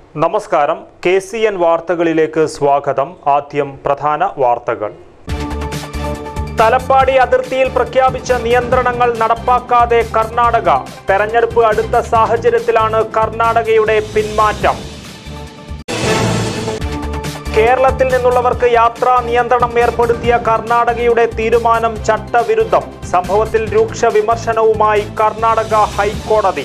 നമസ്കാരം K C N വാർത്തകളിലേക്ക് സ്വാഗതം ആദ്യം പ്രധാന വാർത്തകൾ തലപ്പാടി അതിർത്തിയിൽ പ്രഖ്യാപിച്ച നിയന്ത്രണങ്ങൾ നടപ്പാക്കാതെ കർണാടക തെരഞ്ഞെടുപ്പ് അടുത്ത സാഹചര്യത്തിലാണ് കർണാടകയുടെ പിന്മാറ്റം കേരളത്തിൽ നിന്നുള്ളവർക്ക് യാത്രാ നിയന്ത്രണം ഏർപ്പെടുത്തിയ കർണാടകയുടെ തീരുമാനം ചട്ടവിരുദ്ധം സംഭവത്തിൽ രൂക്ഷ വിമർശനവുമായി കർണാടക ഹൈക്കോടതി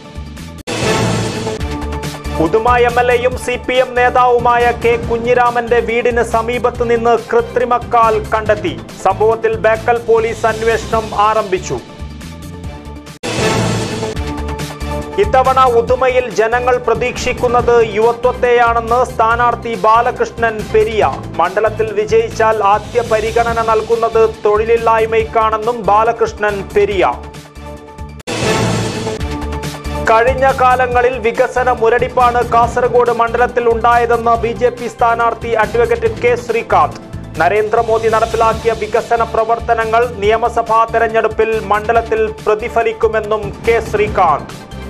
ഉദുമ എം എൽ എയും സി പി എം നേതാവുമായ കെ കുഞ്ഞിരാമന്റെ വീടിന് സമീപത്ത് നിന്ന് കൃത്രിമക്കാൽ കണ്ടെത്തി സംഭവത്തിൽ ബേക്കൽ പോലീസ് അന്വേഷണം ആരംഭിച്ചു ഇത്തവണ ഉദുമയിൽ ജനങ്ങൾ പ്രതീക്ഷിക്കുന്നത് യുവത്വത്തെയാണെന്ന് സ്ഥാനാർത്ഥി ബാലകൃഷ്ണൻ പെരിയ മണ്ഡലത്തിൽ വിജയിച്ചാൽ ആദ്യ പരിഗണന നൽകുന്നത് തൊഴിലില്ലായ്മയ്ക്കാണെന്നും ബാലകൃഷ്ണൻ പെരിയ കഴിഞ്ഞ കാലങ്ങളിൽ വികസന മുരടിപ്പാണ് കാസർഗോഡ് മണ്ഡലത്തിൽ ഉണ്ടായതെന്ന് ബി ജെ പി സ്ഥാനാർത്ഥി അഡ്വക്കേറ്റ് കെ ശ്രീകാന്ത് നരേന്ദ്രമോദി നടപ്പിലാക്കിയ വികസന പ്രവർത്തനങ്ങൾ നിയമസഭാ തെരഞ്ഞെടുപ്പിൽ മണ്ഡലത്തിൽ പ്രതിഫലിക്കുമെന്നും കെ ശ്രീകാന്ത്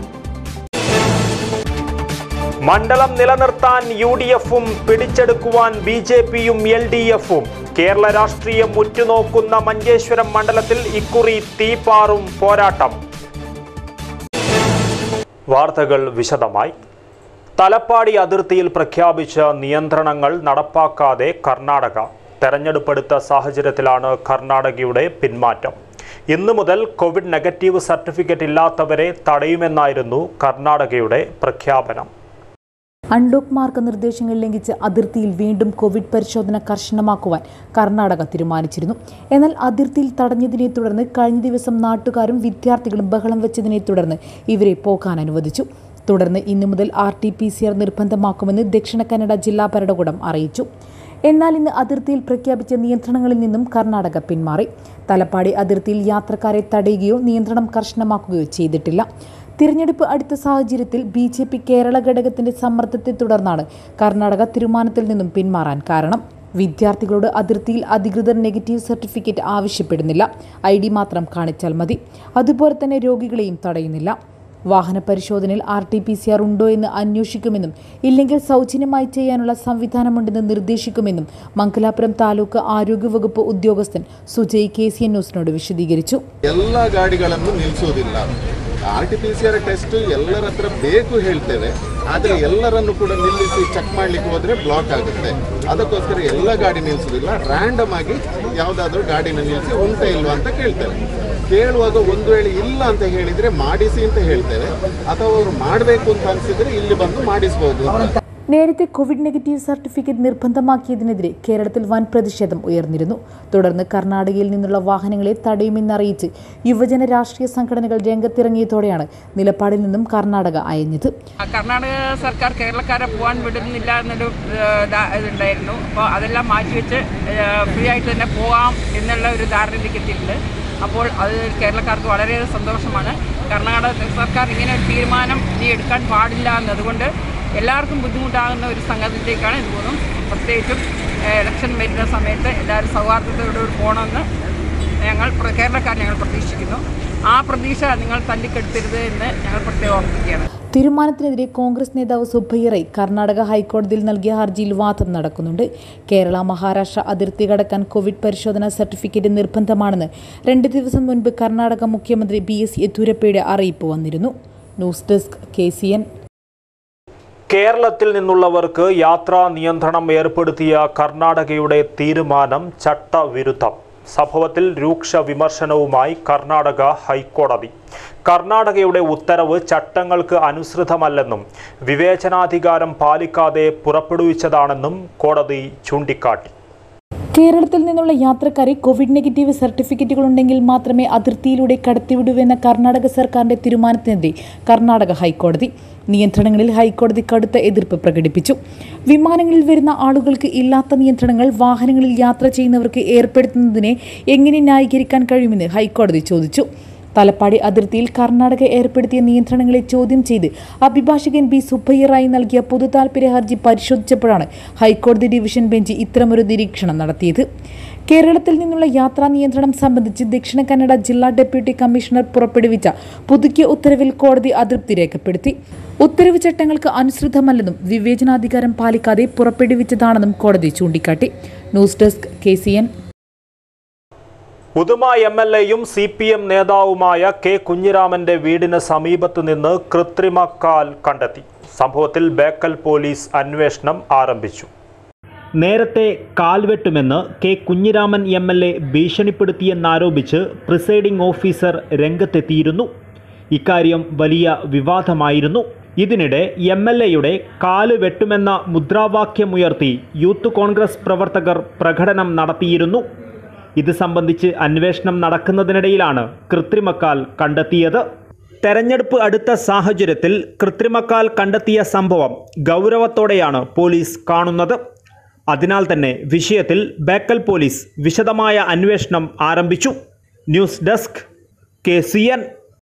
മണ്ഡലം നിലനിർത്താൻ യു ഡി എഫും പിടിച്ചെടുക്കുവാൻ ബി ജെ പിയും എൽ ഡി എഫും കേരള രാഷ്ട്രീയം ഉറ്റുനോക്കുന്ന മഞ്ചേശ്വരം മണ്ഡലത്തിൽ ഇക്കുറി തീപാറും പോരാട്ടം വാർത്തകൾ വിശദമായി തലപ്പാടി അതിർത്തിയിൽ പ്രഖ്യാപിച്ച നിയന്ത്രണങ്ങൾ നടപ്പാക്കാതെ കർണാടക തെരഞ്ഞെടുപ്പെടുത്ത സാഹചര്യത്തിലാണ് കർണാടകയുടെ പിന്മാറ്റം ഇന്നു മുതൽ കോവിഡ് നെഗറ്റീവ് സർട്ടിഫിക്കറ്റ് ഇല്ലാത്തവരെ തടയുമെന്നായിരുന്നു കർണാടകയുടെ പ്രഖ്യാപനം അൺലോക്ക് മാർഗനിർദ്ദേശങ്ങൾ ലംഘിച്ച് അതിർത്തിയിൽ വീണ്ടും കോവിഡ് പരിശോധന കർശനമാക്കുവാൻ കർണാടക തീരുമാനിച്ചിരുന്നു എന്നാൽ അതിർത്തിയിൽ തടഞ്ഞതിനെ തുടർന്ന് കഴിഞ്ഞ ദിവസം നാട്ടുകാരും വിദ്യാർത്ഥികളും ബഹളം വെച്ചതിനെ തുടർന്ന് ഇവരെ പോകാൻ അനുവദിച്ചു തുടർന്ന് ഇന്നു മുതൽ R T P C R നിർബന്ധമാക്കുമെന്ന് ദക്ഷിണ കന്നഡ ജില്ലാ ഭരണകൂടം അറിയിച്ചു എന്നാൽ ഇന്ന് അതിർത്തിയിൽ പ്രഖ്യാപിച്ച നിയന്ത്രണങ്ങളിൽ നിന്നും കർണാടക പിന്മാറി തലപ്പാടി അതിർത്തിയിൽ യാത്രക്കാരെ തടയുകയോ നിയന്ത്രണം കർശനമാക്കുകയോ ചെയ്തിട്ടില്ല തിരഞ്ഞെടുപ്പ് അടുത്ത സാഹചര്യത്തിൽ ബി ജെ പി കേരള ഘടകത്തിന്റെ സമ്മർദ്ദത്തെ തുടർന്നാണ് കർണാടക തീരുമാനത്തിൽ നിന്നും പിന്മാറാൻ കാരണം വിദ്യാർത്ഥികളോട് അതിർത്തിയിൽ അധികൃതർ നെഗറ്റീവ് സർട്ടിഫിക്കറ്റ് ആവശ്യപ്പെടുന്നില്ല ഐ ഡി മാത്രം കാണിച്ചാൽ മതി അതുപോലെ തന്നെ രോഗികളെയും തടയുന്നില്ല വാഹന പരിശോധനയിൽ R T P C R ഉണ്ടോ എന്ന് അന്വേഷിക്കുമെന്നും ഇല്ലെങ്കിൽ സൗജന്യമായി ചെയ്യാനുള്ള സംവിധാനമുണ്ടെന്ന് നിർദ്ദേശിക്കുമെന്നും മംഗലാപുരം താലൂക്ക് ആരോഗ്യവകുപ്പ് ഉദ്യോഗസ്ഥൻ സുജയ് കെ സി എൻ ന്യൂസിനോട് വിശദീകരിച്ചു ಎಲ್ಲ ಗಾಡಿಗಳನ್ನು ನಿಲ್ಲಿಸೋದಿಲ್ಲ R T P C R test ಎಲ್ಲರ ಹತ್ರ ಬೇಕು ಹೇಳ್ತೇವೆ ಆದರೆ ಎಲ್ಲರನ್ನು ಕೂಡ ನಿಲ್ಲಿಸಿ ಚೆಕ್ ಮಾಡ್ಲಿಕ್ಕೆ ಹೋದ್ರೆ ಬ್ಲಾಕ್ ಆಗುತ್ತೆ ಅದಕ್ಕೋಸ್ಕರ ಎಲ್ಲ ಗಾಡಿ ನಿಲ್ಲಿಸೋದಿಲ್ಲ ರ್ಯಾಂಡಮ್ ಆಗಿ ಯಾವುದಾದ್ರೂ ಗಾಡಿನ ನಿಲ್ಲಿಸಿ ಉಂಟಾ ಇಲ್ವಾ ಅಂತ ಕೇಳ್ತೇವೆ ಕೇಳುವಾಗ ಒಂದು ವೇಳೆ ಇಲ್ಲ ಅಂತ ಹೇಳಿದ್ರೆ ಮಾಡಿಸಿ ಅಂತ ಹೇಳ್ತೇವೆ ಅಥವಾ ಅವರು ಮಾಡಬೇಕು ಅಂತ ಅನ್ಸಿದ್ರೆ ಇಲ್ಲಿ ಬಂದು ಮಾಡಿಸ್ಬೋದು ಅಂತ നേരത്തെ കോവിഡ് നെഗറ്റീവ് സർട്ടിഫിക്കറ്റ് നിർബന്ധമാക്കിയതിനെതിരെ കേരളത്തിൽ വൻ പ്രതിഷേധം ഉയർന്നിരുന്നു തുടർന്ന് കർണാടകയിൽ നിന്നുള്ള വാഹനങ്ങളെ തടയുമെന്നറിയിച്ച് യുവജന രാഷ്ട്രീയ സംഘടനകൾ രംഗത്തിറങ്ങിയതോടെയാണ് നിലപാടിൽ നിന്നും കർണാടക അയഞ്ഞത് കർണാടക സർക്കാർ കേരളക്കാരെ പോകാൻ വിടുന്നില്ല എന്നൊരു ഏഹ്, ദാ- ഇതുണ്ടായിരുന്നു അപ്പോൾ അതെല്ലാം മാറ്റിവെച്ച് ഫ്രീ ആയിട്ട് തന്നെ പോകാം എന്നുള്ള ഒരു ധാരണയിലേക്ക് എത്തിയിട്ടുണ്ട് അപ്പോൾ അത് കേരളക്കാർക്ക് വളരെയേറെ സന്തോഷമാണ് കർണാടക സർക്കാർ ഇങ്ങനെ ഒരു തീരുമാനം ഇനി എടുക്കാൻ പാടില്ല എന്നതുകൊണ്ട് എല്ലാവർക്കും ബുദ്ധിമുട്ടാകുന്ന ഒരു സംഗതിയിലേക്കാണ് ഇത് പോകുന്നത് പ്രത്യേകിച്ചും ഏഹ്, ഇലക്ഷൻ വരുന്ന സമയത്ത് എല്ലാവരും സൗഹാർദ്ദത്തോടുകൂടി പോകണമെന്ന് ഞങ്ങൾ പ്ര- കേരളക്കാർ ഞങ്ങൾ പ്രതീക്ഷിക്കുന്നു ആ പ്രതീക്ഷ നിങ്ങൾ തല്ലിക്കെടുത്തരുത് എന്ന് ഞങ്ങൾ പ്രത്യേകം ഓർമ്മിക്കുകയാണ് തീരുമാനത്തിനെതിരെ കോൺഗ്രസ് നേതാവ് സുബ്ബയ്യ കർണാടക ഹൈക്കോടതിയിൽ നൽകിയ ഹർജിയിൽ വാദം നടക്കുന്നുണ്ട് കേരള മഹാരാഷ്ട്ര അതിർത്തി കടക്കാൻ കോവിഡ് പരിശോധനാ സർട്ടിഫിക്കറ്റ് നിർബന്ധമാണെന്ന് രണ്ട് ദിവസം മുൻപ് കർണാടക മുഖ്യമന്ത്രി ബി എസ് യെദ്യൂരപ്പയുടെ അറിയിപ്പ് വന്നിരുന്നു news desk K C N കേരളത്തിൽ നിന്നുള്ളവർക്ക് യാത്രാ നിയന്ത്രണം ഏർപ്പെടുത്തിയ കർണാടകയുടെ തീരുമാനം ചട്ടവിരുദ്ധം സംഭവത്തിൽ രൂക്ഷ വിമർശനവുമായി കർണാടക ഹൈക്കോടതി കർണാടകയുടെ ഉത്തരവ് ചട്ടങ്ങൾക്ക് അനുസൃതമല്ലെന്നും വിവേചനാധികാരം പാലിക്കാതെ പുറപ്പെടുവിച്ചതാണെന്നും കോടതി ചൂണ്ടിക്കാട്ടി കേരളത്തിൽ നിന്നുള്ള യാത്രക്കാരെ കോവിഡ് നെഗറ്റീവ് സർട്ടിഫിക്കറ്റുകൾ ഉണ്ടെങ്കിൽ മാത്രമേ അതിർത്തിയിലൂടെ കടത്തിവിടൂവെന്ന കർണാടക സർക്കാരിന്റെ തീരുമാനത്തിനെതിരെ കർണാടക ഹൈക്കോടതി നിയന്ത്രണങ്ങളിൽ ഹൈക്കോടതി കടുത്ത എതിർപ്പ് പ്രകടിപ്പിച്ചു വിമാനങ്ങളിൽ വരുന്ന ആളുകൾക്ക് ഇല്ലാത്ത നിയന്ത്രണങ്ങൾ വാഹനങ്ങളിൽ യാത്ര ചെയ്യുന്നവർക്ക് ഏർപ്പെടുത്തുന്നതിനെ എങ്ങനെ ന്യായീകരിക്കാൻ കഴിയുമെന്ന് ഹൈക്കോടതി ചോദിച്ചു തലപ്പാടി അതിർത്തിയിൽ കർണാടക ഏർപ്പെടുത്തിയ നിയന്ത്രണങ്ങളെ ചോദ്യം ചെയ്ത് അഭിഭാഷകൻ ബി സുബ്ബയ്യറായി നൽകിയ പൊതു താൽപര്യ ഹർജി പരിശോധിച്ചപ്പോഴാണ് ഹൈക്കോടതി ഡിവിഷൻ ബെഞ്ച് ഇത്തരമൊരു നിരീക്ഷണം നടത്തിയത് കേരളത്തിൽ നിന്നുള്ള യാത്രാ നിയന്ത്രണം സംബന്ധിച്ച് ദക്ഷിണ കന്നഡ ജില്ലാ ഡെപ്യൂട്ടി കമ്മീഷണർ പുറപ്പെടുവിച്ച പുതുക്കിയ ഉത്തരവിൽ കോടതി അതൃപ്തി രേഖപ്പെടുത്തി ഉത്തരവ് ചട്ടങ്ങൾക്ക് അനുസൃതമല്ലെന്നും വിവേചനാധികാരം പാലിക്കാതെ പുറപ്പെടുവിച്ചതാണെന്നും കോടതി ചൂണ്ടിക്കാട്ടി news desk K C N Uduma M L എയും സി പി എം നേതാവുമായ കെ കുഞ്ഞിരാമന്റെ വീടിന് സമീപത്തു നിന്ന് കൃത്രിമ കാൽ കണ്ടെത്തി സംഭവത്തിൽ ബേക്കൽ പോലീസ് അന്വേഷണം ആരംഭിച്ചു നേരത്തെ കാൽവെട്ടുമെന്ന് K Kunhiraman M L A ഭീഷണിപ്പെടുത്തിയെന്നാരോപിച്ച് പ്രിസൈഡിംഗ് ഓഫീസർ രംഗത്തെത്തിയിരുന്നു ഇക്കാര്യം വലിയ വിവാദമായിരുന്നു ഇതിനിടെ എം എൽ എയുടെ കാല് വെട്ടുമെന്ന മുദ്രാവാക്യമുയർത്തി യൂത്ത് കോൺഗ്രസ് പ്രവർത്തകർ പ്രകടനം നടത്തിയിരുന്നു ഇത് സംബന്ധിച്ച് അന്വേഷണം നടക്കുന്നതിനിടയിലാണ് കൃത്രിമക്കാൽ കണ്ടെത്തിയത് തെരഞ്ഞെടുപ്പ് അടുത്ത സാഹചര്യത്തിൽ കൃത്രിമക്കാൽ കണ്ടെത്തിയ സംഭവം ഗൗരവത്തോടെയാണ് പോലീസ് കാണുന്നത് അതിനാൽ തന്നെ വിഷയത്തിൽ ബേക്കൽ പോലീസ് വിശദമായ അന്വേഷണം ആരംഭിച്ചു news desk K C N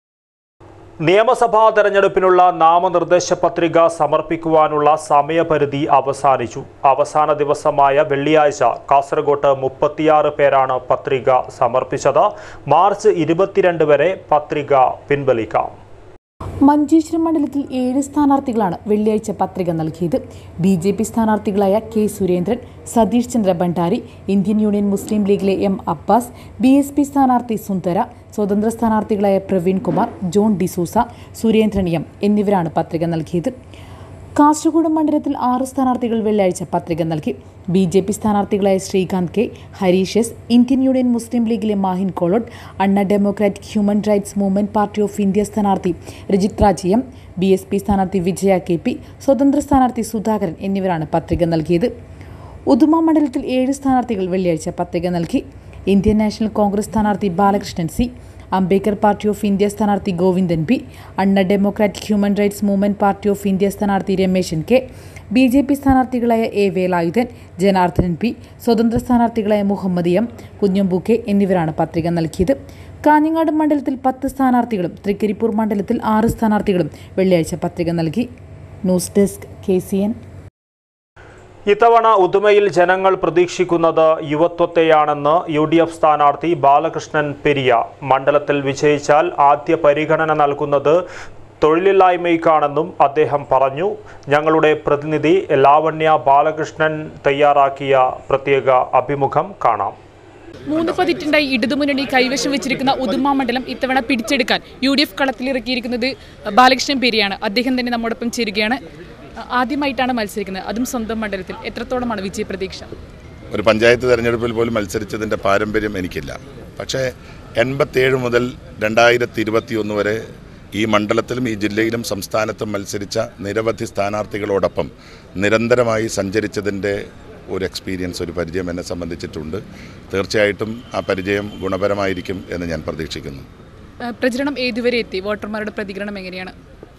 നിയമസഭാ തെരഞ്ഞെടുപ്പിനുള്ള നാമനിർദ്ദേശ പത്രിക സമർപ്പിക്കുവാനുള്ള സമയപരിധി അവസാനിച്ചു അവസാന ദിവസമായ വെള്ളിയാഴ്ച കാസർഗോട്ട് മുപ്പത്തിയാറ് പേരാണ് പത്രിക സമർപ്പിച്ചത് മാർച്ച് ഇരുപത്തിരണ്ട് വരെ പത്രിക പിൻവലിക്കാം മഞ്ചേശ്വരം മണ്ഡലത്തിൽ ഏഴ് സ്ഥാനാർത്ഥികളാണ് വെള്ളിയാഴ്ച പത്രിക നൽകിയത് ബി ജെ പി സ്ഥാനാർത്ഥികളായ K Surendran Satish Chandra Bhandari Indian Union Muslim ലീഗിലെ M Abbas B S P സ്ഥാനാർത്ഥി സുന്ദര സ്വതന്ത്ര സ്ഥാനാർത്ഥികളായ പ്രവീൺ കുമാർ ജോൺ ഡിസൂസ സുരേന്ദ്രൻ എം എന്നിവരാണ് പത്രിക നൽകിയത് കാസർഗോഡ് മണ്ഡലത്തിൽ ആറ് സ്ഥാനാർത്ഥികൾ വെള്ളിയാഴ്ച പത്രിക നൽകി ബി ജെ പി സ്ഥാനാർത്ഥികളായ Sreekanth K Harish S Indian Union Muslim ലീഗിലെ Mahin Kolott Anna Democratic Human Rights Movement Party of India സ്ഥാനാർത്ഥി Rajith Raj M B S P സ്ഥാനാർത്ഥി വിജയ കെ പി സ്വതന്ത്ര സ്ഥാനാർത്ഥി സുധാകരൻ എന്നിവരാണ് പത്രിക നൽകിയത് ഉദുമ മണ്ഡലത്തിൽ ഏഴ് സ്ഥാനാർത്ഥികൾ വെള്ളിയാഴ്ച പത്രിക നൽകി ഇന്ത്യൻ നാഷണൽ കോൺഗ്രസ് സ്ഥാനാർത്ഥി Balakrishnan C Ambedkar Party of India സ്ഥാനാർത്ഥി Govindan P Anna Democratic Human Rights Movement Party of India സ്ഥാനാർത്ഥി Rameshan K B J P സ്ഥാനാർത്ഥികളായ എ വേലായുധൻ ജനാർദ്ദനൻ പി സ്വതന്ത്ര സ്ഥാനാർത്ഥികളായ മുഹമ്മദ് എം കുഞ്ഞമ്പു കെ എന്നിവരാണ് പത്രിക നൽകിയത് കാഞ്ഞങ്ങാട് മണ്ഡലത്തിൽ പത്ത് സ്ഥാനാർത്ഥികളും തൃക്കരിപ്പൂർ മണ്ഡലത്തിൽ ആറ് സ്ഥാനാർത്ഥികളും വെള്ളിയാഴ്ച പത്രിക നൽകി news desk K C N ഇത്തവണ ഉദുമയിൽ ജനങ്ങൾ പ്രതീക്ഷിക്കുന്നത് യുവത്വത്തെയാണെന്ന് യു ഡി എഫ് സ്ഥാനാർത്ഥി ബാലകൃഷ്ണൻ പെരിയ മണ്ഡലത്തിൽ വിജയിച്ചാൽ ആദ്യ പരിഗണന നൽകുന്നത് തൊഴിലില്ലായ്മയ്ക്കാണെന്നും അദ്ദേഹം പറഞ്ഞു ഞങ്ങളുടെ പ്രതിനിധി ലാവണ്യ ബാലകൃഷ്ണൻ തയ്യാറാക്കിയ പ്രത്യേക അഭിമുഖം കാണാം മൂന്ന് പതിറ്റുണ്ടായി ഇടതുമുന്നണി കൈവശം വെച്ചിരിക്കുന്ന ഉദുമ മണ്ഡലം ഇത്തവണ പിടിച്ചെടുക്കാൻ യു ഡി എഫ് കളത്തിലിറക്കിയിരിക്കുന്നത് ബാലകൃഷ്ണൻ പെരിയാണ് അദ്ദേഹം തന്നെ നമ്മോടൊപ്പം ചേരുകയാണ് ആദ്യമായിട്ടാണ് മത്സരിക്കുന്നത് അതും സ്വന്തം മണ്ഡലത്തിൽ എത്രത്തോളമാണ് വിജയ പ്രതീക്ഷ ഒരു പഞ്ചായത്ത് തെരഞ്ഞെടുപ്പിൽ പോലും മത്സരിച്ചതിൻ്റെ പാരമ്പര്യം എനിക്കില്ല പക്ഷേ എൺപത്തേഴ് മുതൽ രണ്ടായിരത്തി ഇരുപത്തി ഒന്ന് വരെ ഈ മണ്ഡലത്തിലും ഈ ജില്ലയിലും സംസ്ഥാനത്തും മത്സരിച്ച നിരവധി സ്ഥാനാർത്ഥികളോടൊപ്പം നിരന്തരമായി സഞ്ചരിച്ചതിൻ്റെ ഒരു എക്സ്പീരിയൻസ് ഒരു പരിചയം എന്നെ സംബന്ധിച്ചിട്ടുണ്ട് തീർച്ചയായിട്ടും ആ പരിചയം ഗുണപരമായിരിക്കും എന്ന് ഞാൻ പ്രതീക്ഷിക്കുന്നു ഏഹ് പ്രചരണം ഏതുവരെ എത്തി വോട്ടർമാരുടെ പ്രതികരണം എങ്ങനെയാണ്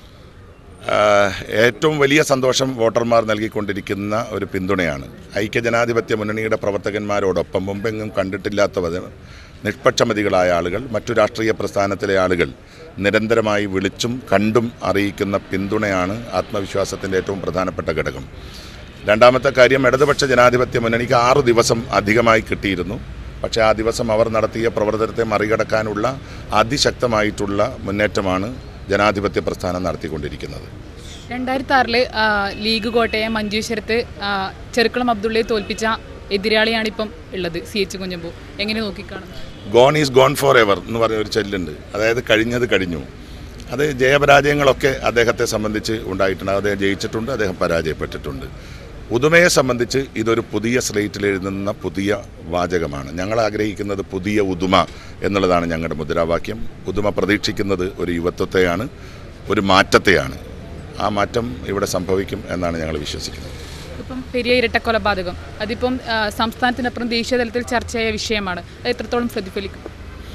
ആഹ് ഏറ്റവും വലിയ സന്തോഷം വോട്ടർമാർ നൽകിക്കൊണ്ടിരിക്കുന്ന ഒരു പിന്തുണയാണ് ഐക്യജനാധിപത്യ മുന്നണിയുടെ പ്രവർത്തകന്മാരോടൊപ്പം മുമ്പെങ്ങും കണ്ടിട്ടില്ലാത്തവർ നിഷ്പക്ഷമതികളായ ആളുകൾ മറ്റു രാഷ്ട്രീയ പ്രസ്ഥാനത്തിലെ ആളുകൾ നിരന്തരമായി വിളിച്ചും കണ്ടും അറിയിക്കുന്ന പിന്തുണയാണ് ആത്മവിശ്വാസത്തിൻ്റെ ഏറ്റവും പ്രധാനപ്പെട്ട ഘടകം രണ്ടാമത്തെ കാര്യം ഇടതുപക്ഷ ജനാധിപത്യ മുന്നണിക്ക് ആറ് ദിവസം അധികമായി കിട്ടിയിരുന്നു പക്ഷേ ആ ദിവസം അവർ നടത്തിയ പ്രവർത്തനത്തെ മറികടക്കാനുള്ള അതിശക്തമായിട്ടുള്ള മുന്നേറ്റമാണ് ജനാധിപത്യ പ്രസ്ഥാനം നടത്തിക്കൊണ്ടിരിക്കുന്നത് രണ്ടായിരത്തി ആറില് ലീഗ് കോട്ടയം മഞ്ചേശ്വരത്ത് ആ, ചെറുക്കുളം അബ്ദുള്ളയെ തോൽപ്പിച്ച എതിരാളിയാണിപ്പം ഉള്ളത് സി എച്ച് കുഞ്ഞമ്പു എങ്ങനെ നോക്കിക്കാണും gone is gone for ever എന്ന് പറഞ്ഞ ഒരു ചെല്ലുണ്ട് അതായത് കഴിഞ്ഞത് കഴിഞ്ഞു അത് ജയപരാജയങ്ങളൊക്കെ അദ്ദേഹത്തെ സംബന്ധിച്ച് ഉണ്ടായിട്ടുണ്ട് അദ്ദേഹം ജയിച്ചിട്ടുണ്ട് അദ്ദേഹം പരാജയപ്പെട്ടിട്ടുണ്ട് ഉദുമയെ സംബന്ധിച്ച് ഇതൊരു പുതിയ സ്ലേറ്റിൽ എഴുതുന്ന പുതിയ വാചകമാണ് ഞങ്ങൾ ആഗ്രഹിക്കുന്നത് പുതിയ ഉദുമ എന്നുള്ളതാണ് ഞങ്ങളുടെ മുദ്രാവാക്യം ഉദുമ പ്രതീക്ഷിക്കുന്നത് ഒരു യുവത്വത്തെയാണ് ഒരു മാറ്റത്തെയാണ് ആ മാറ്റം ഇവിടെ സംഭവിക്കും എന്നാണ് ഞങ്ങൾ വിശ്വസിക്കുന്നത് ഇപ്പം പെരിയ ഇരട്ട കൊലപാതകം അതിപ്പം ആ, സംസ്ഥാനത്തിനപ്പുറം ദേശീയ തലത്തിൽ ചർച്ചയായ വിഷയമാണ് അത് എത്രത്തോളം പ്രതിഫലിക്കും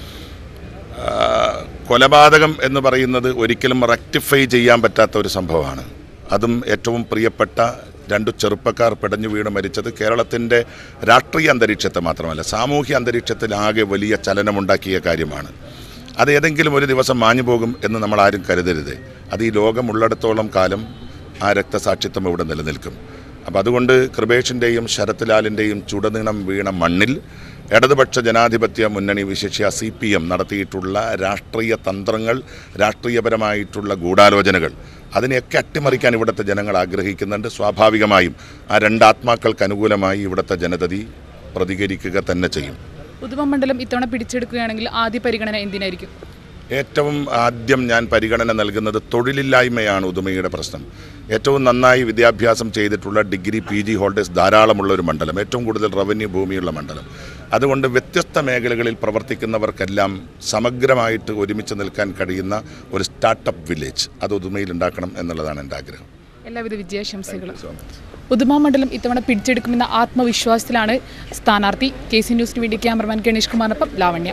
ആ, കൊലപാതകം എന്ന് പറയുന്നത് ഒരിക്കലും റെക്ടിഫൈ ചെയ്യാൻ പറ്റാത്ത ഒരു സംഭവമാണ് അതും ഏറ്റവും പ്രിയപ്പെട്ട രണ്ടു ചെറുപ്പക്കാർ പിടഞ്ഞു വീണ് മരിച്ചത് കേരളത്തിൻ്റെ രാഷ്ട്രീയ അന്തരീക്ഷത്തെ മാത്രമല്ല സാമൂഹ്യ അന്തരീക്ഷത്തിൽ ആകെ വലിയ ചലനമുണ്ടാക്കിയ കാര്യമാണ് അത് ഏതെങ്കിലും ഒരു ദിവസം മാഞ്ഞു പോകും എന്ന് നമ്മൾ ആരും കരുതരുത് അത് ഈ ലോകമുള്ളിടത്തോളം കാലം ആ രക്തസാക്ഷിത്വം ഇവിടെ നിലനിൽക്കും അപ്പം അതുകൊണ്ട് കൃപേഷിൻ്റെയും ശരത് ലാലിൻ്റെയും ചുടനീളം വീണ മണ്ണിൽ ഇടതുപക്ഷ ജനാധിപത്യ മുന്നണി വിശേഷ്യ സി പി എം നടത്തിയിട്ടുള്ള രാഷ്ട്രീയ തന്ത്രങ്ങൾ രാഷ്ട്രീയപരമായിട്ടുള്ള ഗൂഢാലോചനകൾ അതിനെയൊക്കെ അട്ടിമറിക്കാൻ ഇവിടുത്തെ ജനങ്ങൾ ആഗ്രഹിക്കുന്നുണ്ട് സ്വാഭാവികമായും ആ രണ്ടാത്മാക്കൾക്ക് അനുകൂലമായി ഇവിടുത്തെ ജനതതി പ്രതികരിക്കുക തന്നെ ചെയ്യും ഉദുമ മണ്ഡലം ഇത്തവണ പിടിച്ചെടുക്കുകയാണെങ്കിൽ ആദ്യ പരിഗണന എന്തിനായിരിക്കും ഏറ്റവും ആദ്യം ഞാൻ പരിഗണന നൽകുന്നത് തൊഴിലില്ലായ്മയാണ് ഉദുമയുടെ പ്രശ്നം ഏറ്റവും നന്നായി വിദ്യാഭ്യാസം ചെയ്തിട്ടുള്ള ഡിഗ്രി പി ജി ഹോൾഡേഴ്സ് ധാരാളമുള്ള ഒരു മണ്ഡലം ഏറ്റവും കൂടുതൽ റവന്യൂ ഭൂമിയുള്ള മണ്ഡലം അതുകൊണ്ട് വ്യത്യസ്ത മേഖലകളിൽ പ്രവർത്തിക്കുന്നവർക്കെല്ലാം സമഗ്രമായിട്ട് ഒരുമിച്ച് നിൽക്കാൻ കഴിയുന്ന ഒരു സ്റ്റാർട്ടപ്പ് വില്ലേജ് അത് ഉദുമയിൽ ഉണ്ടാക്കണം എന്നുള്ളതാണ് എൻ്റെ ആഗ്രഹം എല്ലാവിധ വിജയാശംസകളും ഉദുമ മണ്ഡലം ഇത്തവണ പിടിച്ചെടുക്കുമെന്ന ആത്മവിശ്വാസത്തിലാണ് സ്ഥാനാർത്ഥി കെ സി ന്യൂസിന് വേണ്ടി ക്യാമറമാൻ ഗണേഷ് കുമാറിനൊപ്പം ലാവണ്യ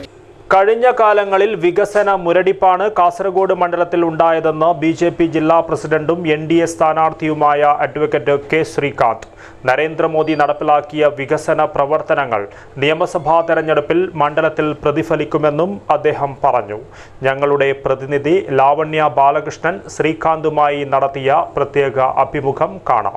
കഴിഞ്ഞ കാലങ്ങളിൽ വികസന മുരടിപ്പാണ് കാസർഗോഡ് മണ്ഡലത്തിൽ ഉണ്ടായതെന്ന് ബി ജെ പി ജില്ലാ പ്രസിഡന്റും എൻ ഡി എ സ്ഥാനാർത്ഥിയുമായ അഡ്വക്കേറ്റ് കെ ശ്രീകാന്ത് നരേന്ദ്രമോദി നടപ്പിലാക്കിയ വികസന പ്രവർത്തനങ്ങൾ നിയമസഭാ തെരഞ്ഞെടുപ്പിൽ മണ്ഡലത്തിൽ പ്രതിഫലിക്കുമെന്നും അദ്ദേഹം പറഞ്ഞു ഞങ്ങളുടെ പ്രതിനിധി ലാവണ്യ ബാലകൃഷ്ണൻ ശ്രീകാന്തുമായി നടത്തിയ പ്രത്യേക അഭിമുഖം കാണാം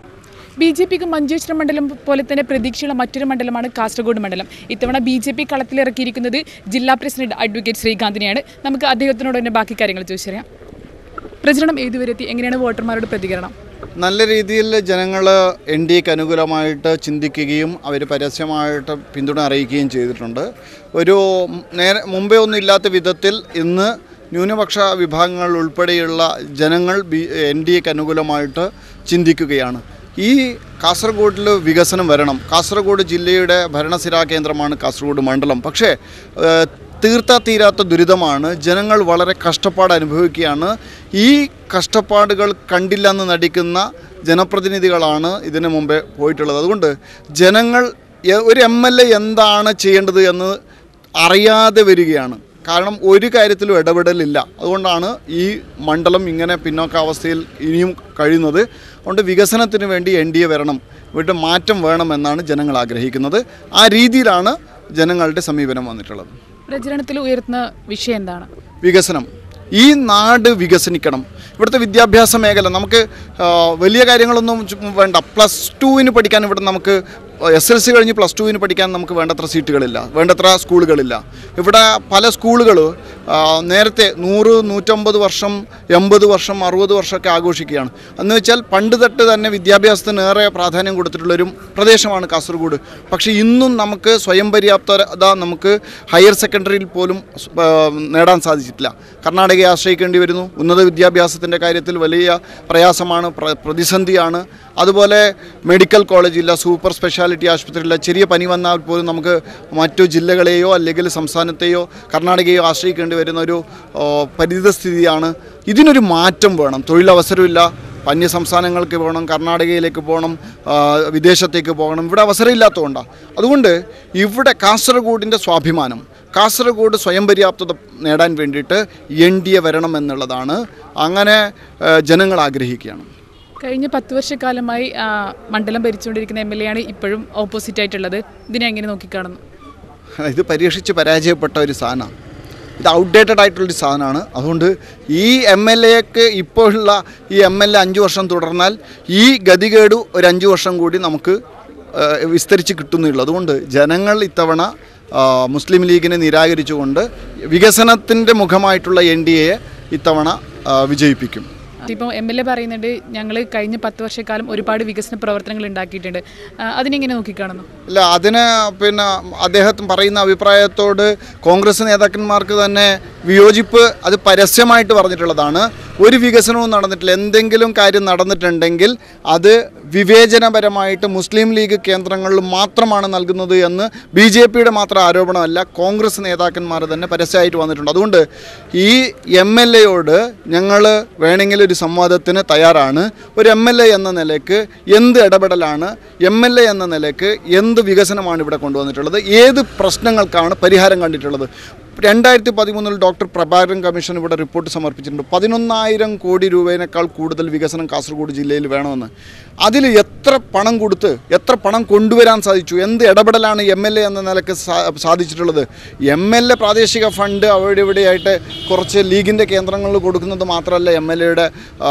ബി ജെ പിക്ക് മഞ്ചേശ്വരം മണ്ഡലം പോലെ തന്നെ പ്രതീക്ഷയുള്ള മറ്റൊരു മണ്ഡലമാണ് കാസർഗോഡ് മണ്ഡലം ഇത്തവണ ബി ജെ പി കളത്തിലിറക്കിയിരിക്കുന്നത് ജില്ലാ പ്രസിഡന്റ് അഡ്വക്കേറ്റ് ശ്രീകാന്തിനെയാണ് നമുക്ക് അദ്ദേഹത്തിനോട് തന്നെ ബാക്കി കാര്യങ്ങൾ ചോദിച്ചറിയാം പ്രചരണം ഏതുവരെ എത്തി എങ്ങനെയാണ് വോട്ടർമാരുടെ പ്രതികരണം നല്ല രീതിയിൽ ജനങ്ങൾ എൻ ഡി എക്ക് അനുകൂലമായിട്ട് ചിന്തിക്കുകയും അവർ പരസ്യമായിട്ട് പിന്തുണ അറിയിക്കുകയും ചെയ്തിട്ടുണ്ട് ഒരു നേരെ മുമ്പേ ഒന്നും ഇല്ലാത്ത വിധത്തിൽ ഇന്ന് ന്യൂനപക്ഷ വിഭാഗങ്ങൾ ഉൾപ്പെടെയുള്ള ജനങ്ങൾ ബി എൻ ഡി എക്ക് അനുകൂലമായിട്ട് ചിന്തിക്കുകയാണ് ഈ കാസർഗോഡിൽ വികസനം വരണം കാസർഗോഡ് ജില്ലയുടെ ഭരണസിരാ കേന്ദ്രമാണ് കാസർഗോഡ് മണ്ഡലം പക്ഷേ ഏഹ്, തീർത്താ തീരാത്ത ദുരിതമാണ് ജനങ്ങൾ വളരെ കഷ്ടപ്പാട് അനുഭവിക്കുകയാണ് ഈ കഷ്ടപ്പാടുകൾ കണ്ടില്ലെന്ന് നടിക്കുന്ന ജനപ്രതിനിധികളാണ് ഇതിനു മുമ്പേ പോയിട്ടുള്ളത് അതുകൊണ്ട് ജനങ്ങൾ എ- ഒരു എം എൽ എ എന്താണ് ചെയ്യേണ്ടത് എന്ന് അറിയാതെ വരികയാണ് കാരണം ഒരു കാര്യത്തിലും ഇടപെടലില്ല അതുകൊണ്ടാണ് ഈ മണ്ഡലം ഇങ്ങനെ പിന്നോക്കാവസ്ഥയിൽ ഇനിയും കഴിയുന്നത് അതുകൊണ്ട് വികസനത്തിന് വേണ്ടി എൻ ഡി എ വരണം ഇവിടെ മാറ്റം വേണമെന്നാണ് ജനങ്ങൾ ആഗ്രഹിക്കുന്നത് ആ രീതിയിലാണ് ജനങ്ങളുടെ സമീപനം വന്നിട്ടുള്ളത് പ്രചരണത്തിൽ ഉയർത്തുന്ന വിഷയം എന്താണ് വികസനം ഈ നാട് വികസനിക്കണം ഇവിടുത്തെ വിദ്യാഭ്യാസ മേഖല നമുക്ക് ആ, വലിയ കാര്യങ്ങളൊന്നും ചു- വേണ്ട പ്ലസ് ടുവിന് പഠിക്കാൻ ഇവിടെ നമുക്ക് എസ് എൽ സി കഴിഞ്ഞ് പ്ലസ് ടുവിന് പഠിക്കാൻ നമുക്ക് വേണ്ടത്ര സീറ്റുകളില്ല വേണ്ടത്ര സ്കൂളുകളില്ല ഇവിടെ പല സ്കൂളുകൾ നേരത്തെ നൂറ് നൂറ്റമ്പത് വർഷം എൺപത് വർഷം അറുപത് വർഷമൊക്കെ ആഘോഷിക്കുകയാണ് എന്ന് വെച്ചാൽ പണ്ട് തൊട്ട് തന്നെ വിദ്യാഭ്യാസത്തിന് ഏറെ പ്രാധാന്യം കൊടുത്തിട്ടുള്ളൊരു പ്രദേശമാണ് കാസർഗോഡ് പക്ഷേ ഇന്നും നമുക്ക് സ്വയം പര്യാപ്തത നമുക്ക് ഹയർ സെക്കൻഡറിയിൽ പോലും സ്- ആ, നേടാൻ സാധിച്ചിട്ടില്ല കർണാടകയെ ആശ്രയിക്കേണ്ടി വരുന്നു ഉന്നത വിദ്യാഭ്യാസത്തിൻ്റെ കാര്യത്തിൽ വലിയ പ്രയാസമാണ് പ്ര- പ്രതിസന്ധിയാണ് അതുപോലെ മെഡിക്കൽ കോളേജില്ല സൂപ്പർ സ്പെഷ്യാലിറ്റി ആശുപത്രിയില്ല ചെറിയ പനി വന്നാൽ പോലും നമുക്ക് മറ്റു ജില്ലകളെയോ അല്ലെങ്കിൽ സംസ്ഥാനത്തെയോ കർണാടകയോ ആശ്രയിക്കേണ്ടി വരുന്ന ഒരു ഓ, പരിതസ്ഥിതിയാണ് ഇതിനൊരു മാറ്റം വേണം തൊഴിലവസരമില്ല അന്യ സംസ്ഥാനങ്ങൾക്ക് പോകണം കർണാടകയിലേക്ക് പോകണം ആ, വിദേശത്തേക്ക് പോകണം ഇവിടെ അവസരമില്ലാത്തതുകൊണ്ടാണ് അതുകൊണ്ട് ഇവിടെ കാസർഗോഡിൻ്റെ സ്വാഭിമാനം കാസർഗോഡ് സ്വയം പര്യാപ്തത നേടാൻ വേണ്ടിയിട്ട് എൻ ഡി എ വരണം എന്നുള്ളതാണ് അങ്ങനെ ആ, ജനങ്ങൾ ആഗ്രഹിക്കുകയാണ് കഴിഞ്ഞ പത്ത് വർഷക്കാലമായി ആ, മണ്ഡലം ഭരിച്ചുകൊണ്ടിരിക്കുന്ന എം എൽ എ ആണ് ഇപ്പോഴും ഓപ്പോസിറ്റ് ആയിട്ടുള്ളത് ഇതിനെ എങ്ങനെ നോക്കിക്കാണുന്നു ഇത് പരീക്ഷിച്ച് പരാജയപ്പെട്ട ഒരു സാധനമാണ് ഇത് ഔട്ട്ഡേറ്റഡ് ആയിട്ടുള്ളൊരു സാധനമാണ് അതുകൊണ്ട് ഈ എം എൽ എക്ക് ഇപ്പോഴുള്ള ഈ എം എൽ എ അഞ്ച് വർഷം തുടർന്നാൽ ഈ ഗതികേട് ഒരു അഞ്ച് വർഷം കൂടി നമുക്ക് ആ, വിസ്തരിച്ച് കിട്ടുന്നുള്ളൂ അതുകൊണ്ട് ജനങ്ങൾ ഇത്തവണ ആ, മുസ്ലിം ലീഗിനെ നിരാകരിച്ചുകൊണ്ട് വികസനത്തിൻ്റെ മുഖമായിട്ടുള്ള എൻ ഡി എയെ ഇത്തവണ ആ, വിജയിപ്പിക്കും ഇപ്പോൾ എം എൽ എ പറയുന്നുണ്ട് ഞങ്ങൾ കഴിഞ്ഞ പത്ത് വർഷക്കാലം ഒരുപാട് വികസന പ്രവർത്തനങ്ങൾ ഉണ്ടാക്കിയിട്ടുണ്ട് ആ, അതിനെങ്ങനെ നോക്കിക്കാണുന്നു ഇല്ല അതിന് പിന്നെ അദ്ദേഹത്തിന് പറയുന്ന അഭിപ്രായത്തോട് കോൺഗ്രസ് നേതാക്കന്മാർക്ക് തന്നെ വിയോജിപ്പ് അത് പരസ്യമായിട്ട് പറഞ്ഞിട്ടുള്ളതാണ് ഒരു വികസനവും നടന്നിട്ടില്ല എന്തെങ്കിലും കാര്യം നടന്നിട്ടുണ്ടെങ്കിൽ അത് വിവേചനപരമായിട്ട് മുസ്ലിം ലീഗ് കേന്ദ്രങ്ങളിൽ മാത്രമാണ് നൽകുന്നത് എന്ന് ബി ജെ പിയുടെ മാത്രം ആരോപണമല്ല കോൺഗ്രസ് നേതാക്കന്മാർ തന്നെ പരസ്യമായിട്ട് വന്നിട്ടുണ്ട് അതുകൊണ്ട് ഈ എം എൽ എയോട് ഞങ്ങൾ വേണമെങ്കിൽ ഒരു സംവാദത്തിന് തയ്യാറാണ് ഒരു എം എൽ എ എന്ന നിലയ്ക്ക് എന്ത് ഇടപെടലാണ് എം എൽ എ എന്ന നിലയ്ക്ക് എന്ത് വികസനമാണ് ഇവിടെ കൊണ്ടുവന്നിട്ടുള്ളത് ഏത് പ്രശ്നങ്ങൾക്കാണ് പരിഹാരം കണ്ടിട്ടുള്ളത് രണ്ടായിരത്തി പതിമൂന്നിൽ ഡോക്ടർ പ്രഭാകരൻ കമ്മീഷൻ ഇവിടെ റിപ്പോർട്ട് സമർപ്പിച്ചിട്ടുണ്ട് പതിനൊന്നായിരം കോടി രൂപയേക്കാൾ കൂടുതൽ വികസനം കാസർഗോഡ് ജില്ലയിൽ വേണമെന്ന് അതിൽ എത്ര പണം കൊടുത്ത് എത്ര പണം കൊണ്ടുവരാൻ സാധിച്ചു എന്ത് ഇടപെടലാണ് എം എൽ എ എന്ന നിലക്ക് സാ- സാധിച്ചിട്ടുള്ളത് എം എൽ എ പ്രാദേശിക ഫണ്ട് അവിടെ ഇവിടെയായിട്ട് കുറച്ച് ലീഗിൻ്റെ കേന്ദ്രങ്ങളിൽ കൊടുക്കുന്നത് മാത്രമല്ല എം എൽ എയുടെ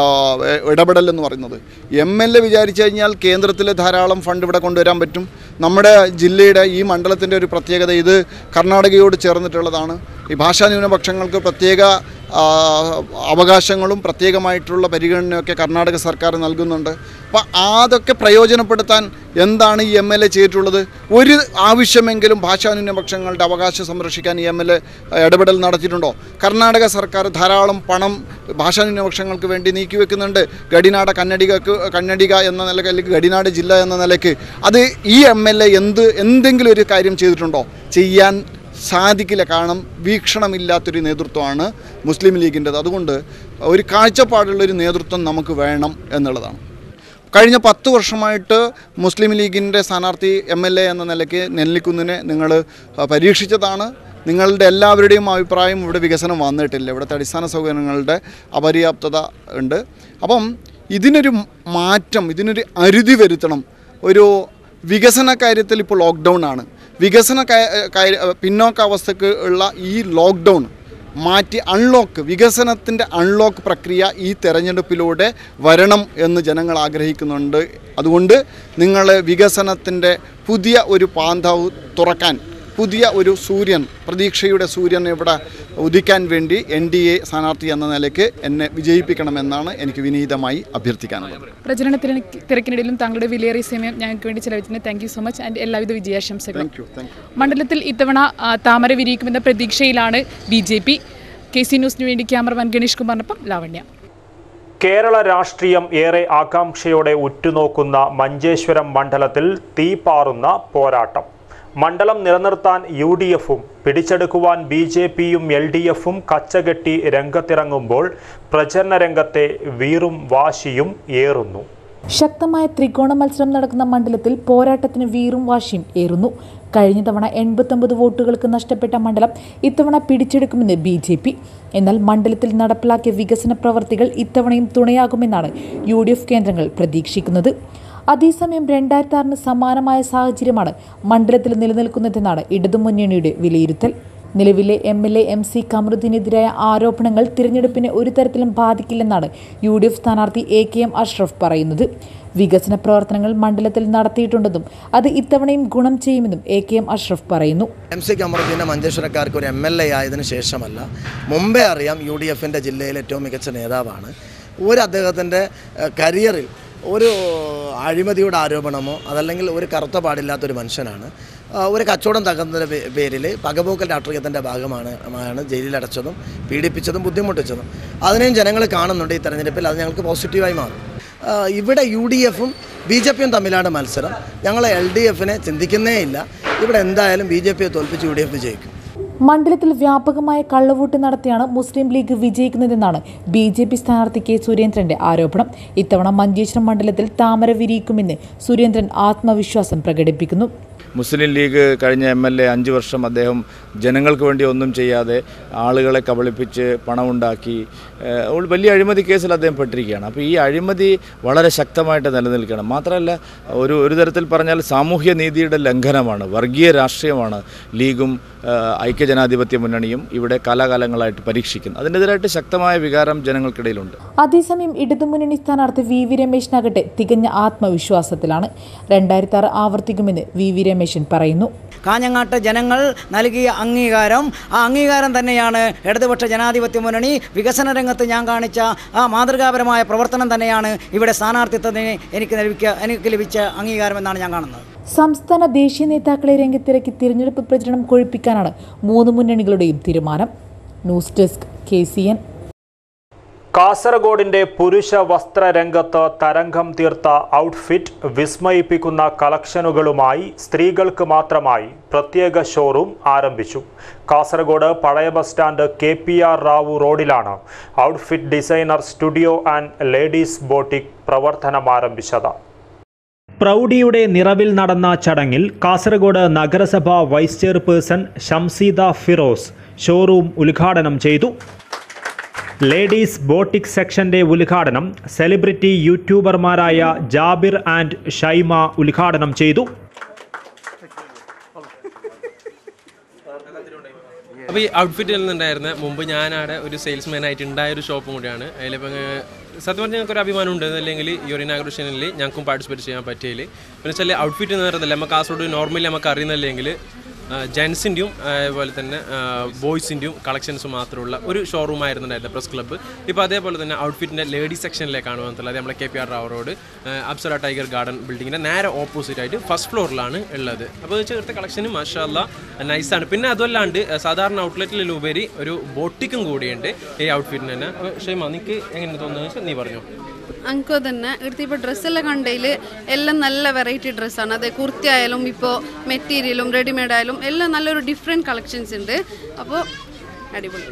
ഇടപെടൽ എന്ന് പറയുന്നത് എം എൽ എ വിചാരിച്ചു കഴിഞ്ഞാൽ കേന്ദ്രത്തിൽ ധാരാളം ഫണ്ട് ഇവിടെ കൊണ്ടുവരാൻ പറ്റും നമ്മുടെ ജില്ലയുടെ ഈ മണ്ഡലത്തിൻ്റെ ഒരു പ്രത്യേകത ഇത് കർണാടകയോട് ചേർന്നിട്ടുള്ളതാണ് നേതൃത്വമാണ് ഈ ഭാഷാ ന്യൂനപക്ഷങ്ങൾക്ക് പ്രത്യേക ആ, അവകാശങ്ങളും പ്രത്യേകമായിട്ടുള്ള പരിഗണനയൊക്കെ കർണാടക സർക്കാർ നൽകുന്നുണ്ട് അപ്പോൾ അതൊക്കെ പ്രയോജനപ്പെടുത്താൻ എന്താണ് ഈ എം എൽ എ ചെയ്തിട്ടുള്ളത് ഒരു ആവശ്യമെങ്കിലും ഭാഷാ ന്യൂനപക്ഷങ്ങളുടെ അവകാശം സംരക്ഷിക്കാൻ ഈ എം എൽ എ ഇടപെടൽ നടത്തിയിട്ടുണ്ടോ കർണാടക സർക്കാർ ധാരാളം പണം ഭാഷാ ന്യൂനപക്ഷങ്ങൾക്ക് വേണ്ടി നീക്കിവെക്കുന്നുണ്ട് ഗഡിനാട് കന്നഡികക്ക് കന്നഡിക എന്ന നിലയ്ക്ക് അല്ലെങ്കിൽ ഗഡിനാട് ജില്ല എന്ന നിലയ്ക്ക് അത് ഈ എം എൽ എ എന്ത് എന്തെങ്കിലും ഒരു കാര്യം ചെയ്തിട്ടുണ്ടോ ചെയ്യാൻ സാധിക്കില്ല കാരണം വീക്ഷണമില്ലാത്തൊരു നേതൃത്വമാണ് മുസ്ലിം ലീഗിൻ്റെത് അതുകൊണ്ട് ഒരു കാഴ്ചപ്പാടുള്ളൊരു നേതൃത്വം നമുക്ക് വേണം എന്നുള്ളതാണ് കഴിഞ്ഞ പത്ത് വർഷമായിട്ട് മുസ്ലിം ലീഗിൻ്റെ സ്ഥാനാർത്ഥി എം എൽ എ എന്ന നിലയ്ക്ക് നെല്ലിക്കുന്നിനെ നിങ്ങൾ പരീക്ഷിച്ചതാണ് നിങ്ങളുടെ എല്ലാവരുടെയും അഭിപ്രായം ഇവിടെ വികസനം വന്നിട്ടില്ല ഇവിടുത്തെ അടിസ്ഥാന സൗകര്യങ്ങളുടെ അപര്യാപ്തത ഉണ്ട് അപ്പം ഇതിനൊരു മാറ്റം ഇതിനൊരു അരുതി വരുത്തണം ഒരു വികസന കാര്യത്തിൽ ഇപ്പോൾ ലോക്ക്ഡൗൺ ആണ് വികസന കാ- കാര്യ പിന്നോക്കാവസ്ഥക്ക് ഉള്ള ഈ ലോക്ക്ഡൗൺ മാറ്റി അൺലോക്ക് വികസനത്തിൻ്റെ അൺലോക്ക് പ്രക്രിയ ഈ തെരഞ്ഞെടുപ്പിലൂടെ വരണം എന്ന് ജനങ്ങൾ ആഗ്രഹിക്കുന്നുണ്ട് അതുകൊണ്ട് നിങ്ങൾ വികസനത്തിൻ്റെ പുതിയ ഒരു പാന്താവ് തുറക്കാൻ പുതിയ ഒരു സൂര്യൻ പ്രതീക്ഷയുടെ സൂര്യൻ ഇവിടെ ഉദിക്കാൻ വേണ്ടി എൻ ഡി എ സ്ഥാനാർത്ഥി എന്ന നിലയ്ക്ക് എന്നെ വിജയിപ്പിക്കണമെന്നാണ് എനിക്ക് വിനീതമായി അഭ്യർത്ഥിക്കാനുള്ളത് പ്രചരണ തിരക്ക് തിരക്കിനിടയിലും താങ്കളുടെ വിലയേറിയ സമയം ഞങ്ങൾക്ക് വേണ്ടി ചെലവഴിച്ചതിന് thank you so much and എല്ലാവിധ വിജയാശംസകളും താങ്ക് യു താങ്ക് യു മണ്ഡലത്തിൽ ഇത്തവണ ആ, താമര വിരിയിക്കുമെന്ന പ്രതീക്ഷയിലാണ് B J P K C ന്യൂസിന് വേണ്ടി ക്യാമറമാൻ ഗണേഷ് കുമാറിനൊപ്പം ലാവണ്യ കേരള രാഷ്ട്രീയം ഏറെ ആകാംക്ഷയോടെ ഉറ്റുനോക്കുന്ന മഞ്ചേശ്വരം മണ്ഡലത്തിൽ തീപാറുന്ന പോരാട്ടം മണ്ഡലം നിലനിർത്താൻ യു ഡി എഫും പിടിച്ചെടുക്കുവാൻ ബി ജെ പിയും എൽ ഡി എഫും കച്ചകെട്ടി രംഗത്തിറങ്ങുമ്പോൾ പ്രചരണ രംഗത്തെ വീറും വാശിയും ഏറുന്നു ശക്തമായ ത്രികോണ മത്സരം നടക്കുന്ന മണ്ഡലത്തിൽ പോരാട്ടത്തിന് വീറും വാശിയും ഏറുന്നു കഴിഞ്ഞ തവണ എൺപത്തൊമ്പത് വോട്ടുകൾക്ക് നഷ്ടപ്പെട്ട മണ്ഡലം ഇത്തവണ പിടിച്ചെടുക്കുമെന്ന് ബി ജെ പി എന്നാൽ മണ്ഡലത്തിൽ നടപ്പിലാക്കിയ വികസന പ്രവർത്തികൾ ഇത്തവണയും തുണയാകുമെന്നാണ് യു ഡി എഫ് കേന്ദ്രങ്ങൾ പ്രതീക്ഷിക്കുന്നത് അതേസമയം രണ്ടായിരത്തി ആറിന് സമാനമായ സാഹചര്യമാണ് മണ്ഡലത്തിൽ നിലനിൽക്കുന്നതെന്നാണ് ഇടതുമുന്നണിയുടെ വിലയിരുത്തൽ നിലവിലെ M L A M C കമറുദ്ദീനെതിരായ ആരോപണങ്ങൾ തിരഞ്ഞെടുപ്പിനെ ഒരു തരത്തിലും ബാധിക്കില്ലെന്നാണ് യു ഡി എഫ് സ്ഥാനാർത്ഥി എ കെ എം അഷ്റഫ് പറയുന്നത് വികസന പ്രവർത്തനങ്ങൾ മണ്ഡലത്തിൽ നടത്തിയിട്ടുണ്ടെന്നും അത് ഇത്തവണയും ഗുണം ചെയ്യുമെന്നും എ കെ എം അഷ്റഫ് പറയുന്നു എം സി കമറുദ്ദീൻ്റെ മഞ്ചേശ്വരക്കാർക്ക് ഒരു എം എൽ എ ആയതിനു ശേഷമല്ല മുമ്പേ അറിയാം യു ഡി എഫിൻ്റെ ജില്ലയിലെ ഏറ്റവും മികച്ച നേതാവാണ് ഒരു അദ്ദേഹത്തിൻ്റെ ഏഹ്, കരിയറിൽ ഒരു അഴിമതിയുടെ ആരോപണമോ അതല്ലെങ്കിൽ ഒരു കറുത്ത പാടില്ലാത്തൊരു മനുഷ്യനാണ് ആ, ഒരു കച്ചവടം തകർന്നതിൻ്റെ പേ- പേരിൽ പകപോക്കൽ രാഷ്ട്രീയത്തിൻ്റെ ഭാഗമാണ് ആണ് ജയിലിലടച്ചതും പീഡിപ്പിച്ചതും ബുദ്ധിമുട്ടിച്ചതും അതിനെയും ജനങ്ങൾ കാണുന്നുണ്ട് ഈ തെരഞ്ഞെടുപ്പിൽ അത് ഞങ്ങൾക്ക് പോസിറ്റീവായി മാറും ആ, ഇവിടെ യു ഡി എഫും ബി ജെ പിയും തമ്മിലാണ് മത്സരം ഞങ്ങൾ എൽ ഡി എഫിനെ ചിന്തിക്കുന്നേ ഇല്ല ഇവിടെ എന്തായാലും ബി ജെ പിയെ തോൽപ്പിച്ച് യു ഡി എഫ് വിജയിക്കും മണ്ഡലത്തിൽ വ്യാപകമായ കള്ളവോട്ട് നടത്തിയാണ് മുസ്ലിം ലീഗ് വിജയിക്കുന്നതെന്നാണ് ബി ജെ പി സ്ഥാനാർത്ഥി കെ സുരേന്ദ്രന്റെ ആരോപണം ഇത്തവണ മഞ്ചേശ്വരം മണ്ഡലത്തിൽ താമര വിരിയിക്കുമെന്ന് സുരേന്ദ്രൻ ആത്മവിശ്വാസം പ്രകടിപ്പിക്കുന്നു മുസ്ലിം ലീഗ് കഴിഞ്ഞ എം എൽ എ അഞ്ച് വർഷം അദ്ദേഹം ജനങ്ങൾക്ക് വേണ്ടി ഒന്നും ചെയ്യാതെ ആളുകളെ കബളിപ്പിച്ച് പണമുണ്ടാക്കി ഏഹ്, ഒരു വലിയ അഴിമതി കേസിൽ അദ്ദേഹം പെട്ടിരിക്കുകയാണ് അപ്പോൾ ഈ അഴിമതി വളരെ ശക്തമായിട്ട് നിലനിൽക്കണം മാത്രമല്ല ഒരു ഒരു തരത്തിൽ പറഞ്ഞാൽ സാമൂഹ്യ നീതിയുടെ ലംഘനമാണ് വർഗീയ രാഷ്ട്രീയമാണ് ലീഗും ഏഹ്, ഐക്യജനാധിപത്യ മുന്നണിയും ഇവിടെ കാലാകാലങ്ങളായിട്ട് പരീക്ഷിക്കുന്നത് അതിനെതിരായിട്ട് ശക്തമായ വികാരം ജനങ്ങൾക്കിടയിലുണ്ട് അതേസമയം ഇടതുമുന്നണി സ്ഥാനാർത്ഥി വി വി രമേശിനാകട്ടെ തികഞ്ഞ ആത്മവിശ്വാസത്തിലാണ് രണ്ടായിരത്തി ആറ് ആവർത്തിക്കുമെന്ന് വി വി രമേശൻ പറയുന്നു കാഞ്ഞങ്ങാട്ട് ജനങ്ങൾ നൽകിയ അംഗീകാരം ആ അംഗീകാരം തന്നെയാണ് ഇടതുപക്ഷ ജനാധിപത്യ മുന്നണി വികസന രംഗത്ത് ഞാൻ കാണിച്ച ആ മാതൃകാപരമായ പ്രവർത്തനം തന്നെയാണ് ഇവിടെ സ്ഥാനാർത്ഥിത്വത്തിന് എനിക്ക് ലഭിക്ക എനിക്ക് ലഭിച്ച അംഗീകാരം എന്നാണ് ഞാൻ കാണുന്നത് സംസ്ഥാന ദേശീയ നേതാക്കളെ രംഗത്തിറക്കി തിരഞ്ഞെടുപ്പ് പ്രചരണം കൊഴിപ്പിക്കാനാണ് മൂന്ന് മുന്നണികളുടെയും തീരുമാനം news desk K C N കാസർഗോഡിന്റെ പുരുഷ വസ്ത്ര രംഗത്ത് തരംഗം തീർത്ത ഔട്ട്ഫിറ്റ് വിസ്മയിപ്പിക്കുന്ന കളക്ഷനുകളുമായി സ്ത്രീകൾക്ക് മാത്രമായി പ്രത്യേക ഷോറൂം ആരംഭിച്ചു കാസർഗോഡ് പഴയ bus stand K P R Rao റോഡിലാണ് outfit designer studio and ladies boutique പ്രവർത്തനം ആരംഭിച്ചത് പ്രൗഢിയുടെ നിറവിൽ നടന്ന ചടങ്ങിൽ കാസർഗോഡ് നഗരസഭ vice chairperson Shamseeda Firoz showroom ഉദ്ഘാടനം ചെയ്തു ലേഡീസ് ബോട്ടിക് സെക്ഷന്റെ ഉദ്ഘാടനം സെലിബ്രിറ്റി യൂട്യൂബർമാരായ ജാബിർ ആൻഡ് ഷൈമ ഉദ്ഘാടനം ചെയ്തു അപ്പോൾ ഈ ഔട്ട്ഫിറ്റിൽ നിന്നുണ്ടായിരുന്ന മുമ്പ് ഞാനവിടെ ഒരു സെയിൽസ്മാൻ ആയിട്ട് ഉണ്ടായ ഒരു ഷോപ്പും കൂടിയാണ് അതിലിപ്പോൾ സത്യം പറഞ്ഞാൽ ഞങ്ങൾക്ക് ഒരു അഭിമാനം ഉണ്ട് അല്ലെങ്കിൽ ഈ ഒരു ഇനാഗ്രേഷനിൽ ഞങ്ങൾക്കും പാർട്ടിസിപ്പേറ്റ് ചെയ്യാൻ പറ്റിയതിൽ പിന്നെ വെച്ചാൽ ഔട്ട്ഫിറ്റ് എന്ന് പറയുന്നില്ല നമുക്ക് കാസർഗോഡ് നോർമലി നമുക്ക് അറിയുന്നില്ലെങ്കിൽ ജെൻസിൻ്റെയും അതുപോലെ തന്നെ ബോയ്സിൻ്റെയും കളക്ഷൻസ് മാത്രമുള്ള ഒരു ഷോറൂം ആയിരുന്നു ഉണ്ടായിരുന്നത് പ്രസ് ക്ലബ്ബ് ഇപ്പോൾ അതേപോലെ തന്നെ ഔട്ട്ഫിറ്റിൻ്റെ ലേഡീസ് സെക്ഷനിലേക്കാണ് വന്നിട്ടുള്ളത് നമ്മളെ K P R Rao road Apsara tiger garden ബിൽഡിങ്ങിൻ്റെ നേരെ ഓപ്പോസിറ്റ് ആയിട്ട് ഫസ്റ്റ് ഫ്ലോറിലാണ് ഉള്ളത് അപ്പോൾ ചേർത്ത കളക്ഷന് മാഷാല്ല നൈസാണ് പിന്നെ അതുമല്ലാണ്ട് ഏഹ്, സാധാരണ ഔട്ട്ലെറ്റിലുപരി ഒരു ബോട്ടിക്കും കൂടിയുണ്ട് ഈ ഔട്ട്ഫിറ്റിന് തന്നെ അപ്പോൾ ഷെയ്മ നിനക്ക് എങ്ങനെ തോന്നുന്നത് വെച്ചാൽ നീ പറഞ്ഞു അങ്കോ തന്നെ ഇവിടുത്തെ ഇപ്പോൾ ഡ്രസ്സെല്ലാം കണ്ടതിൽ എല്ലാം നല്ല വെറൈറ്റി ഡ്രസ്സാണ് അതെ കുർത്തി ആയാലും ഇപ്പോൾ മെറ്റീരിയലും റെഡിമെയ്ഡ് ആയാലും എല്ലാം നല്ലൊരു ഡിഫറെൻറ്റ് കളക്ഷൻസ് ഉണ്ട് അപ്പോൾ അടിപൊളി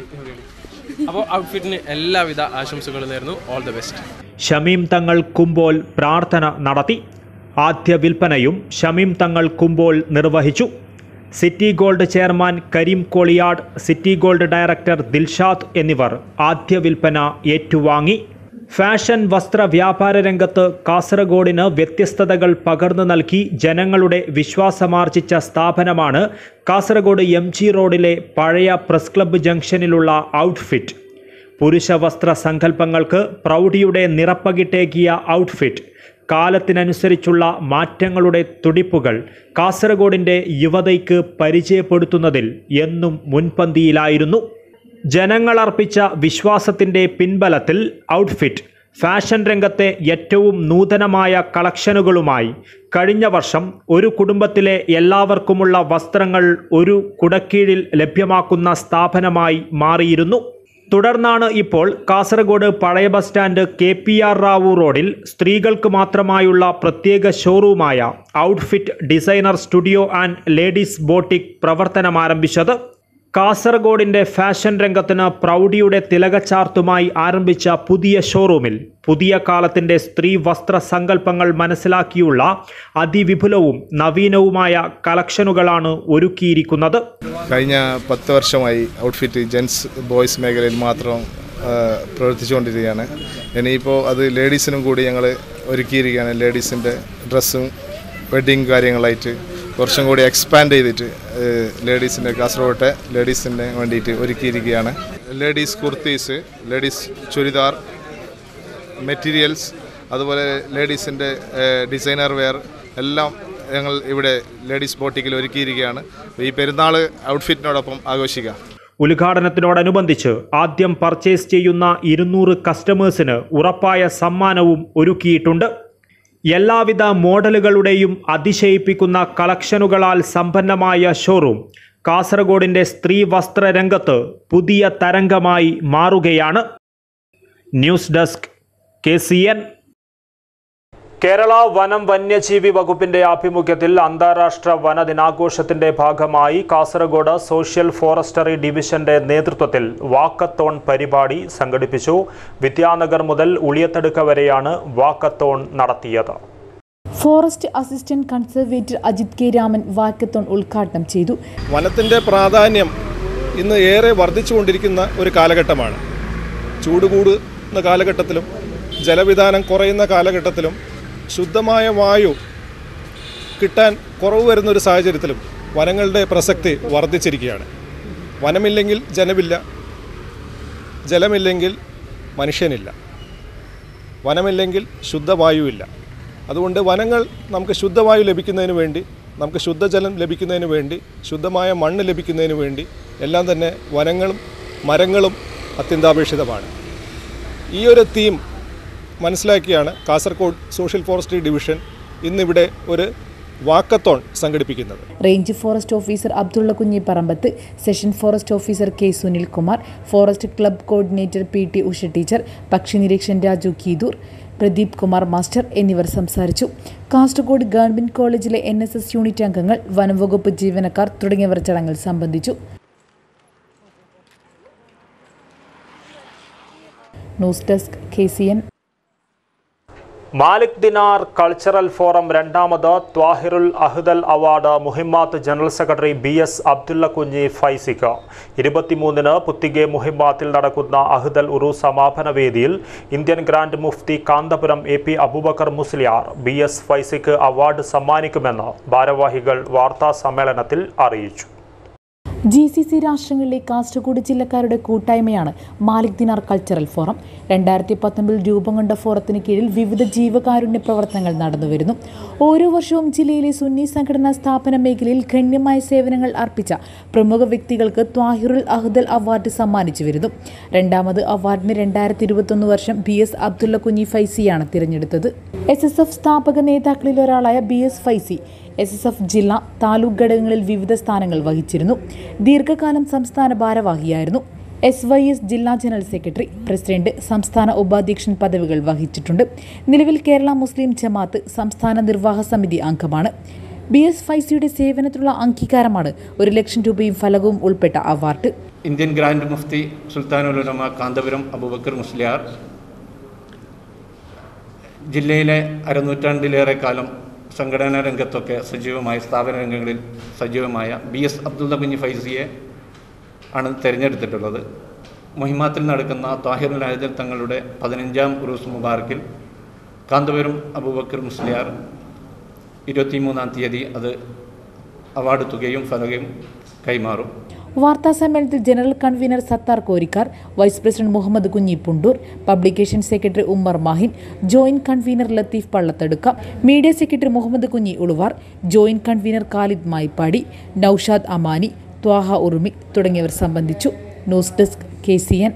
അപ്പോൾ ഔട്ട്ഫിറ്റിന് എല്ലാവിധ ആശംസകളും നേരുന്നു all the best Shameem Thangal കുമ്പോൾ പ്രാർത്ഥന നടത്തി ആദ്യ വിൽപ്പനയും ഷമീം തങ്ങൾ കുമ്പോൾ നിർവഹിച്ചു city gold chairman Kareem Koliyad city gold director Dilshad എന്നിവർ ആദ്യ വിൽപ്പന ഏറ്റുവാങ്ങി ഫാഷൻ വസ്ത്ര വ്യാപാര രംഗത്ത് കാസർഗോഡിന് വ്യത്യസ്തതകൾ പകർന്നു നൽകി ജനങ്ങളുടെ വിശ്വാസമാർജിച്ച സ്ഥാപനമാണ് കാസർഗോഡ് എം ജി റോഡിലെ പഴയ പ്രസ് ക്ലബ്ബ് ജംഗ്ഷനിലുള്ള ഔട്ട്ഫിറ്റ് പുരുഷ വസ്ത്ര സങ്കല്പങ്ങൾക്ക് പ്രൗഢിയുടെ നിറപ്പകിട്ടേകിയ ഔട്ട്ഫിറ്റ് കാലത്തിനനുസരിച്ചുള്ള മാറ്റങ്ങളുടെ തുടിപ്പുകൾ കാസർഗോഡിൻ്റെ യുവതയ്ക്ക് പരിചയപ്പെടുത്തുന്നതിൽ എന്നും മുൻപന്തിയിലായിരുന്നു ജനങ്ങളർപ്പിച്ച വിശ്വാസത്തിൻ്റെ പിൻബലത്തിൽ ഔട്ട്ഫിറ്റ് ഫാഷൻ രംഗത്തെ ഏറ്റവും നൂതനമായ കളക്ഷനുകളുമായി കഴിഞ്ഞ വർഷം ഒരു കുടുംബത്തിലെ എല്ലാവർക്കുമുള്ള വസ്ത്രങ്ങൾ ഒരു കുടക്കീഴിൽ ലഭ്യമാക്കുന്ന സ്ഥാപനമായി മാറിയിരുന്നു തുടർന്നാണ് ഇപ്പോൾ കാസർഗോഡ് പഴയ bus stand K P R Rao റോഡിൽ സ്ത്രീകൾക്ക് മാത്രമായുള്ള പ്രത്യേക ഷോറൂമായ outfit designer studio and ladies boutique പ്രവർത്തനം ആരംഭിച്ചത് കാസർഗോഡിൻ്റെ ഫാഷൻ രംഗത്തിന് പ്രൗഢിയുടെ തിലകച്ചാർത്തുമായി ആരംഭിച്ച പുതിയ ഷോറൂമിൽ പുതിയ കാലത്തിൻ്റെ സ്ത്രീ വസ്ത്ര സങ്കല്പങ്ങൾ മനസ്സിലാക്കിയുള്ള അതിവിപുലവും നവീനവുമായ കളക്ഷനുകളാണ് ഒരുക്കിയിരിക്കുന്നത് കഴിഞ്ഞ പത്ത് വർഷമായി ഔട്ട്ഫിറ്റ് ജെൻസ് ബോയ്സ് മേഖലയിൽ മാത്രം ആ, പ്രവർത്തിച്ചുകൊണ്ടിരിക്കുകയാണ് ഇനിയിപ്പോൾ അത് ലേഡീസിനും കൂടി ഞങ്ങൾ ഒരുക്കിയിരിക്കുകയാണ് ലേഡീസിൻ്റെ ഡ്രസ്സും വെഡ്ഡിങ് കാര്യങ്ങളായിട്ട് കുറച്ചും കൂടി എക്സ്പാൻഡ് ചെയ്തിട്ട് ലേഡീസിൻ്റെ കാസർഗോട്ടെ ലേഡീസിന് വേണ്ടിയിട്ട് ഒരുക്കിയിരിക്കുകയാണ് ladies kurtis ladies churidar materials അതുപോലെ ലേഡീസിൻ്റെ ഡിസൈനർ വെയർ എല്ലാം ഞങ്ങൾ ഇവിടെ ലേഡീസ് ബോട്ടിക്കിൽ ഒരുക്കിയിരിക്കുകയാണ് ഈ പെരുന്നാൾ ഔട്ട്ഫിറ്റിനോടൊപ്പം ആഘോഷിക്കാം ഉദ്ഘാടനത്തിനോടനുബന്ധിച്ച് ആദ്യം പർച്ചേസ് ചെയ്യുന്ന ഇരുന്നൂറ് കസ്റ്റമേഴ്സിന് ഉറപ്പായ സമ്മാനവും ഒരുക്കിയിട്ടുണ്ട് എല്ലാവിധ മോഡലുകളുടെയും അതിശയിപ്പിക്കുന്ന കളക്ഷനുകളാൽ സമ്പന്നമായ ഷോറൂം കാസർഗോഡിൻ്റെ സ്ത്രീ വസ്ത്ര രംഗത്ത് പുതിയ തരംഗമായി മാറുകയാണ് news desk K C N Kerala വനം വന്യജീവി വകുപ്പിന്റെ ആഭിമുഖ്യത്തിൽ അന്താരാഷ്ട്ര വന ദിനാഘോഷത്തിന്റെ ഭാഗമായി കാസർഗോഡ് സോഷ്യൽ ഫോറസ്റ്ററി ഡിവിഷന്റെ നേതൃത്വത്തിൽ വാക്കത്തോൺ പരിപാടി സംഘടിപ്പിച്ചു വിദ്യാനഗർ മുതൽ ഉളിയത്തടുക്ക വരെയാണ് വാക്കത്തോൺ നടത്തിയത് forest assistant conservator Ajith K Raman walkathon ഉദ്ഘാടനം ചെയ്തു വനത്തിൻ്റെ പ്രാധാന്യം ഇന്ന് ഏറെ വർദ്ധിച്ചുകൊണ്ടിരിക്കുന്ന ഒരു കാലഘട്ടമാണ് ചൂട് കൂടുന്ന കാലഘട്ടത്തിലും ജലവിധാനം കുറയുന്ന കാലഘട്ടത്തിലും ശുദ്ധമായ വായു കിട്ടാൻ കുറവ് വരുന്ന ഒരു സാഹചര്യത്തിലും വനങ്ങളുടെ പ്രസക്തി വർദ്ധിച്ചിരിക്കുകയാണ് വനമില്ലെങ്കിൽ ജനമില്ല ജലമില്ലെങ്കിൽ മനുഷ്യനില്ല വനമില്ലെങ്കിൽ ശുദ്ധവായുവില്ല അതുകൊണ്ട് വനങ്ങൾ നമുക്ക് ശുദ്ധവായു ലഭിക്കുന്നതിന് വേണ്ടി നമുക്ക് ശുദ്ധജലം ലഭിക്കുന്നതിന് വേണ്ടി ശുദ്ധമായ മണ്ണ് ലഭിക്കുന്നതിന് വേണ്ടി എല്ലാം തന്നെ വനങ്ങളും മരങ്ങളും അത്യന്താപേക്ഷിതമാണ് ഈ ഒരു തീം മനസ്സിലാക്കിയാണ് കാസർഗോഡ് സോഷ്യൽ ഫോറസ്ട്രി ഡിവിഷൻ ഇന്നിവിടെ ഒരു വാക്കത്തോൺ സംഘടിപ്പിക്കുന്നത് range forest officer Abdulla Kunhi Parambath section forest officer K Sunilkumar forest club coordinator P T Usha teacher പക്ഷി നിരീക്ഷൻ രാജു കീതൂർ പ്രദീപ് കുമാർ മാസ്റ്റർ എന്നിവർ സംസാരിച്ചു കാസർഗോഡ് ഗവൺമെന്റ് കോളേജിലെ എൻ എസ് എസ് യൂണിറ്റ് അംഗങ്ങൾ വനംവകുപ്പ് ജീവനക്കാർ തുടങ്ങിയവർ ചടങ്ങിൽ സംബന്ധിച്ചു news desk K C N Malik Dinar cultural forum രണ്ടാമത് Twahirul Ahdal award Muhimmath general secretary B S Abdulla Kunhi ഫൈസിക്ക് ഇരുപത്തിമൂന്നിന് പുത്തിഗെ മുഹിമ്മാത്തിൽ നടക്കുന്ന അഹ്ദൽ ഉറു സമാപന വേദിയിൽ Indian grand Mufti Kanthapuram A P Abubakar Musliyar B S ഫൈസിക്ക് അവാർഡ് സമ്മാനിക്കുമെന്ന് ഭാരവാഹികൾ വാർത്താ സമ്മേളനത്തിൽ അറിയിച്ചു ജി സി സി രാഷ്ട്രങ്ങളിലെ കാസർഗോഡ് ജില്ലക്കാരുടെ കൂട്ടായ്മയാണ് മാലിക് ദിനാർ കൾച്ചറൽ ഫോറം രണ്ടായിരത്തി പത്തൊൻപതിൽ രൂപം കൊണ്ട ഫോറത്തിന് കീഴിൽ വിവിധ ജീവകാരുണ്യ പ്രവർത്തനങ്ങൾ നടന്നുവരുന്നു ഓരോ വർഷവും ജില്ലയിലെ സുന്നി സംഘടനാ സ്ഥാപന മേഖലയിൽ ഗണ്യമായ സേവനങ്ങൾ അർപ്പിച്ച പ്രമുഖ വ്യക്തികൾക്ക് ത്വാഹിറുൽ അഹ്ദൽ അവാർഡ് സമ്മാനിച്ചു വരുന്നു രണ്ടാമത് അവാർഡിന് രണ്ടായിരത്തി ഇരുപത്തൊന്ന് വർഷം ബി എസ് അബ്ദുള്ള കുഞ്ഞി ഫൈസിയാണ് തിരഞ്ഞെടുത്തത് എസ് എസ് എഫ് സ്ഥാപക നേതാക്കളിൽ ഒരാളായ B S Faizy S S F ജില്ലാ താലൂക്ക് ഘടകങ്ങളിൽ വിവിധ സ്ഥാനങ്ങൾ വഹിച്ചിരുന്നു ദീർഘകാലം സംസ്ഥാന ഭാരവാഹിയായിരുന്നു എസ് വൈ എസ് ജില്ലാ ജനറൽ സെക്രട്ടറി പ്രസിഡന്റ് സംസ്ഥാന ഉപാധ്യക്ഷൻ പദവികൾ വഹിച്ചിട്ടുണ്ട് നിലവിൽ കേരള മുസ്ലിം ജമാഅത്ത് സംസ്ഥാന നിർവാഹക സമിതി അംഗമാണ് ബി എസ് ഫൈസിയുടെ സേവനത്തിലുള്ള അംഗീകാരമാണ് ഒരു ലക്ഷം രൂപയും ഫലകവും ഉൾപ്പെട്ട award Indian grand Mufti Sultanul Ulama Kanthapuram Abubakar Musliyar ജില്ലയിലെ അരനൂറ്റാണ്ടിലേറെ കാലം സംഘടനാ രംഗത്തൊക്കെ സജീവമായ സ്ഥാപന രംഗങ്ങളിൽ സജീവമായ ബി എസ് അബ്ദുള്ള കുഞ്ഞി ഫൈസിയെ ആണ് തിരഞ്ഞെടുത്തിട്ടുള്ളത് മുഹിമാത്തിൽ നടക്കുന്ന താഹിറുൽ ഹൈദർ തങ്ങളുടെ പതിനഞ്ചാം ഉറൂസ് മുബാറക്കിൽ കാന്തപുരം അബൂബക്കർ മുസ്ലിയാർ ഇരുപത്തിമൂന്നാം തീയതി അത് അവാർഡ് തുകയും ഫലകയും കൈമാറും വാർത്താ സമ്മേളനത്തിൽ general convener Sathar Korikkar vice president Muhammad Kunhi Pundoor publication secretary Ummer Mahin joint convener Latheef Pallathadukka media secretary Muhammad Kunhi Uluvar joint convener Khalid Mayippady Naushad Amani Twaha Urumi തുടങ്ങിയവർ സംബന്ധിച്ചു news desk K C N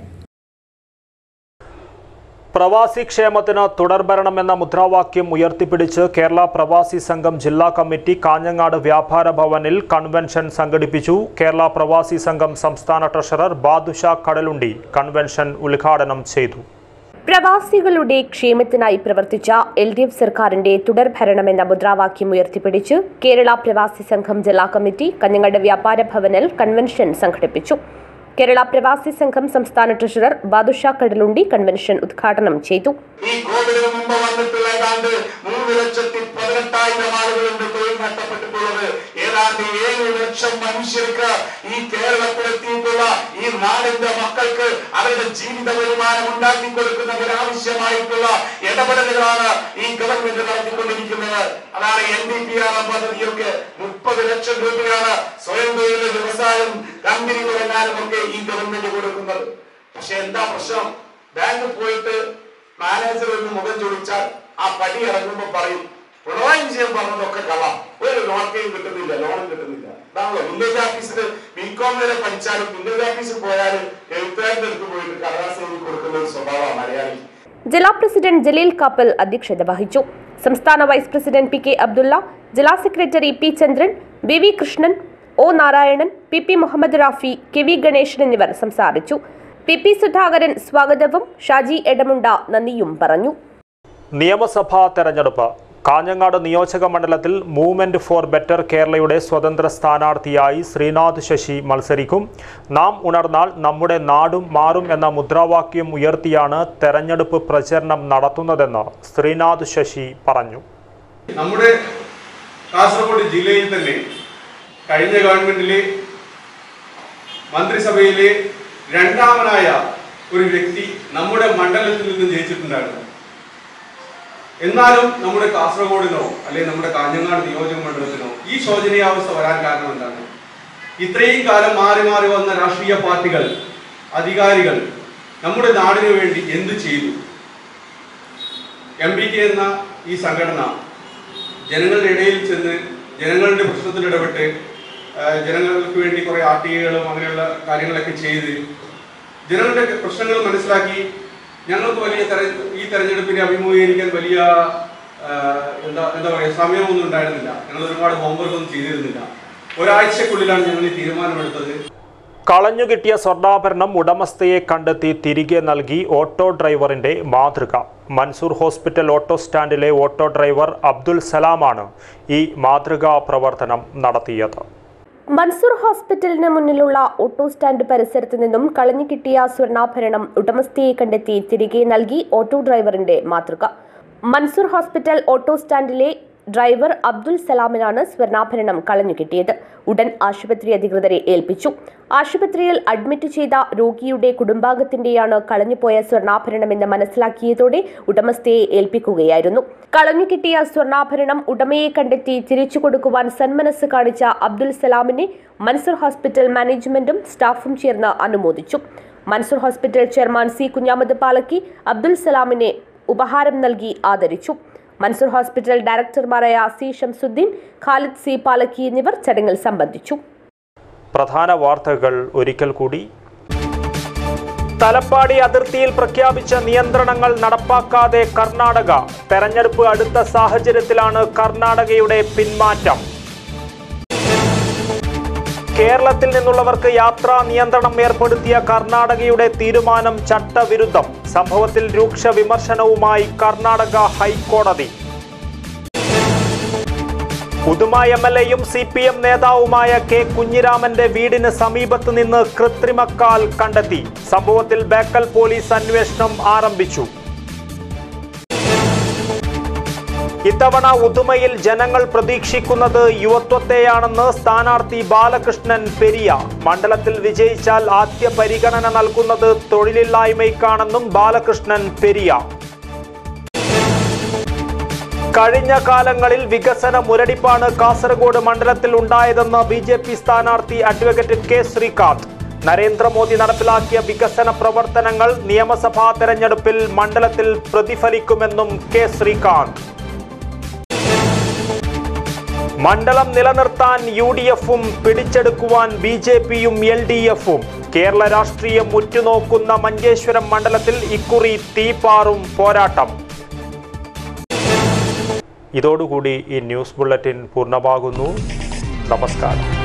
പ്രവാസി ക്ഷേമത്തിന് തുടർഭരണമെന്ന മുദ്രാവാക്യം ഉയർത്തിപ്പിടിച്ച് കേരള പ്രവാസി സംഘം ജില്ലാ കമ്മിറ്റി കാഞ്ഞങ്ങാട് വ്യാപാര ഭവനിൽ കൺവെൻഷൻ സംഘടിപ്പിച്ചു കേരള പ്രവാസി സംഘം സംസ്ഥാന ട്രഷറർ ബാദുഷ കടലുണ്ടി കൺവെൻഷൻ ഉദ്ഘാടനം ചെയ്തു പ്രവാസികളുടെ ക്ഷേമത്തിനായി പ്രവർത്തിച്ച എൽ ഡി എഫ് സർക്കാരിന്റെ തുടർഭരണമെന്ന മുദ്രാവാക്യം ഉയർത്തിപ്പിടിച്ച് കേരള പ്രവാസി സംഘം ജില്ലാ കമ്മിറ്റി കഞ്ഞങ്ങാട് വ്യാപാര ഭവനിൽ കൺവെൻഷൻ സംഘടിപ്പിച്ചു കേരള പ്രവാസി സംഘം സംസ്ഥാന ട്രഷറർ ബാദുഷ കടലുണ്ടി കൺവെൻഷൻ ഉദ്ഘാടനം ചെയ്തു ഈ കോവിഡിന് മുമ്പ് വന്നിട്ടുള്ള ഏതാണ്ട് മൂന്ന് ലക്ഷത്തി പതിനെട്ടായിരം ആളുകളുണ്ട് തൊഴിൽ നഷ്ടപ്പെട്ടിട്ടുള്ളത് ഏതാണ്ട് ഏഴ് ലക്ഷം മനുഷ്യർക്ക് ഈ കേരളത്തിലെത്തിയിട്ടുള്ള ഈ നാടിന്റെ മക്കൾക്ക് അവരുടെ ജീവിത വരുമാനം ഉണ്ടാക്കി കൊടുക്കുന്നതിന് ആവശ്യമായിട്ടുള്ള ഇടപെടലുകളാണ് ഈ ഗവൺമെന്റ് നടത്തിക്കൊണ്ടിരിക്കുന്നത് അതാണ് എൻ ഡി പി ആർ പദ്ധതിയൊക്കെ മുപ്പത് ലക്ഷം രൂപയാണ് സ്വയം തൊഴിൽ വ്യവസായം കമ്പനി തുടങ്ങാനും ഒക്കെ ഈ ഗവൺമെന്റ് കൊടുക്കുന്നത് പക്ഷെ എന്താ പ്രശ്നം ബാങ്കിൽ പോയിട്ട് മാനേജർ ഒന്ന് മുഖം ചൊടിച്ചാൽ ആ പടി ഇറങ്ങുമ്പോ പറയും പിണറായി വിജയൻ പറഞ്ഞതൊക്കെ കള്ളം ഒരു ലോണൊക്കെയും കിട്ടുന്നില്ല ലോണും കിട്ടുന്നില്ല അതാണല്ലോ വില്ലേജ് ഓഫീസിൽ ബികോം വരെ പഠിച്ചാലും വില്ലേജ് ഓഫീസിൽ പോയാലും എഴുത്തുകാരുടെ അടുത്ത് പോയിട്ട് കടലാസ് എഴുതി കൊടുക്കുന്ന ഒരു സ്വഭാവമാണ് മലയാളി ജില്ലാ പ്രസിഡന്റ് ജലീൽ കാപ്പൽ അധ്യക്ഷത വഹിച്ചു സംസ്ഥാന vice president P K Abdulla ജില്ലാ secretary P Chandran B V Krishnan O Narayanan P P Muhammad Rafi K V Ganesan എന്നിവർ സംസാരിച്ചു പി പി സുധാകരൻ സ്വാഗതവും ഷാജി എടമുണ്ട നന്ദിയും പറഞ്ഞു നിയമസഭാ തെരഞ്ഞെടുപ്പ് കാഞ്ഞങ്ങാട് നിയോജക മണ്ഡലത്തിൽ മൂവ്മെന്റ് ഫോർ ബെറ്റർ കേരളയുടെ സ്വതന്ത്ര സ്ഥാനാർത്ഥിയായി ശ്രീനാഥ് ശശി മത്സരിക്കും നാം ഉണർന്നാൽ നമ്മുടെ നാടും മാറും എന്ന മുദ്രാവാക്യം ഉയർത്തിയാണ് തെരഞ്ഞെടുപ്പ് പ്രചരണം നടത്തുന്നതെന്ന് ശ്രീനാഥ് ശശി പറഞ്ഞു നമ്മുടെ കാസർഗോഡ് ജില്ലയിൽ തന്നെ കഴിഞ്ഞ ഗവൺമെന്റിലെ മന്ത്രിസഭയിലെ രണ്ടാമനായ ഒരു വ്യക്തി നമ്മുടെ മണ്ഡലത്തിൽ നിന്ന് ജയിച്ചിട്ടുണ്ടായിരുന്നു എന്നാലും നമ്മുടെ കാസർഗോഡിനോ അല്ലെങ്കിൽ നമ്മുടെ കാഞ്ഞങ്ങാട് നിയോജക മണ്ഡലത്തിനോ ഈ ശോചനീയാവസ്ഥ വരാൻ കാരണം എന്താണ് ഇത്രയും കാലം മാറി മാറി വന്ന രാഷ്ട്രീയ പാർട്ടികൾ അധികാരികൾ നമ്മുടെ നാടിനു വേണ്ടി എന്ത് ചെയ്തു എം പി കെ എന്ന ഈ സംഘടന ജനങ്ങളുടെ ഇടയിൽ ചെന്ന് ജനങ്ങളുടെ പ്രശ്നത്തിൽ ഇടപെട്ട് ആ, ജനങ്ങൾക്ക് വേണ്ടി കുറെ ആർട്ടികകളും അങ്ങനെയുള്ള കാര്യങ്ങളൊക്കെ ചെയ്ത് ജനങ്ങളുടെ പ്രശ്നങ്ങൾ മനസ്സിലാക്കി ഞങ്ങൾക്ക് വലിയ തെര ഈ തെരഞ്ഞെടുപ്പിനെ അഭിമുഖീകരിക്കാൻ വലിയ ആ, എന്താ എന്താ പറയുക സമയമൊന്നും ഉണ്ടായിരുന്നില്ല ഞങ്ങൾ ഒരുപാട് ഹോംവർക്ക് ഒന്നും ചെയ്തിരുന്നില്ല ഒരാഴ്ചക്കുള്ളിലാണ് ഞങ്ങൾ ഈ തീരുമാനമെടുത്തത് കളഞ്ഞുകിട്ടിയ സ്വർണ്ണാഭരണം ഉടമസ്ഥയെ കണ്ടെത്തി തിരികെ നൽകി ഓട്ടോ ഡ്രൈവറിന്റെ മാതൃക മൻസൂർ ഹോസ്പിറ്റൽ ഓട്ടോ സ്റ്റാൻഡിലെ ഓട്ടോ ഡ്രൈവർ അബ്ദുൽ സലാമാണ് ഈ മാതൃകാ പ്രവർത്തനം നടത്തിയത് മൻസൂർ ഹോസ്പിറ്റലിന് മുന്നിലുള്ള ഓട്ടോ സ്റ്റാൻഡ് പരിസരത്ത് നിന്നും കളഞ്ഞു കിട്ടിയ സ്വർണ്ണാഭരണം ഉടമസ്ഥയെ കണ്ടെത്തി തിരികെ നൽകി ഓട്ടോ ഡ്രൈവറിന്റെ മാതൃക മൻസൂർ ഹോസ്പിറ്റൽ ഓട്ടോ സ്റ്റാൻഡിലെ ഡ്രൈവർ അബ്ദുൽ സലാമിനാണ് സ്വർണ്ണാഭരണം കളഞ്ഞുകിട്ടിയത് ഉടൻ ആശുപത്രി അധികൃതരെ ഏൽപ്പിച്ചു ആശുപത്രിയിൽ അഡ്മിറ്റ് ചെയ്ത രോഗിയുടെ കുടുംബാംഗത്തിന്റെയാണ് കളഞ്ഞുപോയ സ്വർണ്ണാഭരണമെന്ന് മനസ്സിലാക്കിയതോടെ ഉടമസ്ഥയെ ഏൽപ്പിക്കുകയായിരുന്നു കളഞ്ഞുകിട്ടിയ സ്വർണ്ണാഭരണം ഉടമയെ കണ്ടെത്തി തിരിച്ചു കൊടുക്കുവാൻ സന്മനസ് കാണിച്ച അബ്ദുൽ സലാമിനെ മൻസൂർ ഹോസ്പിറ്റൽ മാനേജ്മെന്റും സ്റ്റാഫും ചേർന്ന് അനുമോദിച്ചു Mansoor hospital chairman C Kunhamad Palakki Abdul സലാമിനെ ഉപഹാരം നൽകി ആദരിച്ചു മൻസൂർ ഹോസ്പിറ്റൽ ഡയറക്ടർമാരായ സി ഷംസുദ്ദീൻ ഖാലിദ് സി പാലക്കി എന്നിവർ ചടങ്ങിൽ സംബന്ധിച്ചു പ്രധാന വാർത്തകൾ ഒരിക്കൽ കൂടി തലപ്പാടി അതിർത്തിയിൽ പ്രഖ്യാപിച്ച നിയന്ത്രണങ്ങൾ നടപ്പാക്കാതെ കർണാടക തെരഞ്ഞെടുപ്പ് അടുത്ത സാഹചര്യത്തിലാണ് കർണാടകയുടെ പിന്മാറ്റം കേരളത്തിൽ നിന്നുള്ളവർക്ക് യാത്രാ നിയന്ത്രണം ഏർപ്പെടുത്തിയ കർണാടകയുടെ തീരുമാനം ചട്ടവിരുദ്ധം സംഭവത്തിൽ രൂക്ഷ വിമർശനവുമായി കർണാടക ഹൈക്കോടതി ഉദുമ എം എൽ എയും സി പി എം നേതാവുമായ കെ കുഞ്ഞിരാമന്റെ വീടിന് സമീപത്ത് നിന്ന് കൃത്രിമക്കാൽ കണ്ടെത്തി സംഭവത്തിൽ ബേക്കൽ പോലീസ് അന്വേഷണം ആരംഭിച്ചു ഇത്തവണ ഉദുമയിൽ ജനങ്ങൾ പ്രതീക്ഷിക്കുന്നത് യുവത്വത്തെയാണെന്ന് സ്ഥാനാർത്ഥി ബാലകൃഷ്ണൻ പെരിയ മണ്ഡലത്തിൽ വിജയിച്ചാൽ ആദ്യ പരിഗണന നൽകുന്നത് തൊഴിലില്ലായ്മയ്ക്കാണെന്നും ബാലകൃഷ്ണൻ പെരിയ കഴിഞ്ഞ കാലങ്ങളിൽ വികസന മുരടിപ്പാണ് കാസർഗോഡ് മണ്ഡലത്തിൽ ഉണ്ടായതെന്ന് ബി ജെ പി സ്ഥാനാർത്ഥി അഡ്വക്കേറ്റ് കെ ശ്രീകാന്ത് നരേന്ദ്രമോദി നടപ്പിലാക്കിയ വികസന പ്രവർത്തനങ്ങൾ നിയമസഭാ തെരഞ്ഞെടുപ്പിൽ മണ്ഡലത്തിൽ പ്രതിഫലിക്കുമെന്നും കെ ശ്രീകാന്ത് മണ്ഡലം നിലനിർത്താൻ യു ഡി എഫും പിടിച്ചെടുക്കുവാൻ ബി ജെ പിയും എൽ ഡി എഫും കേരള രാഷ്ട്രീയം ഉറ്റുനോക്കുന്ന മഞ്ചേശ്വരം മണ്ഡലത്തിൽ ഇക്കുറി തീപാറും പോരാട്ടം ഇതോടുകൂടി ഈ ന്യൂസ് ബുള്ളറ്റിൻ പൂർണ്ണമാകുന്നു നമസ്കാരം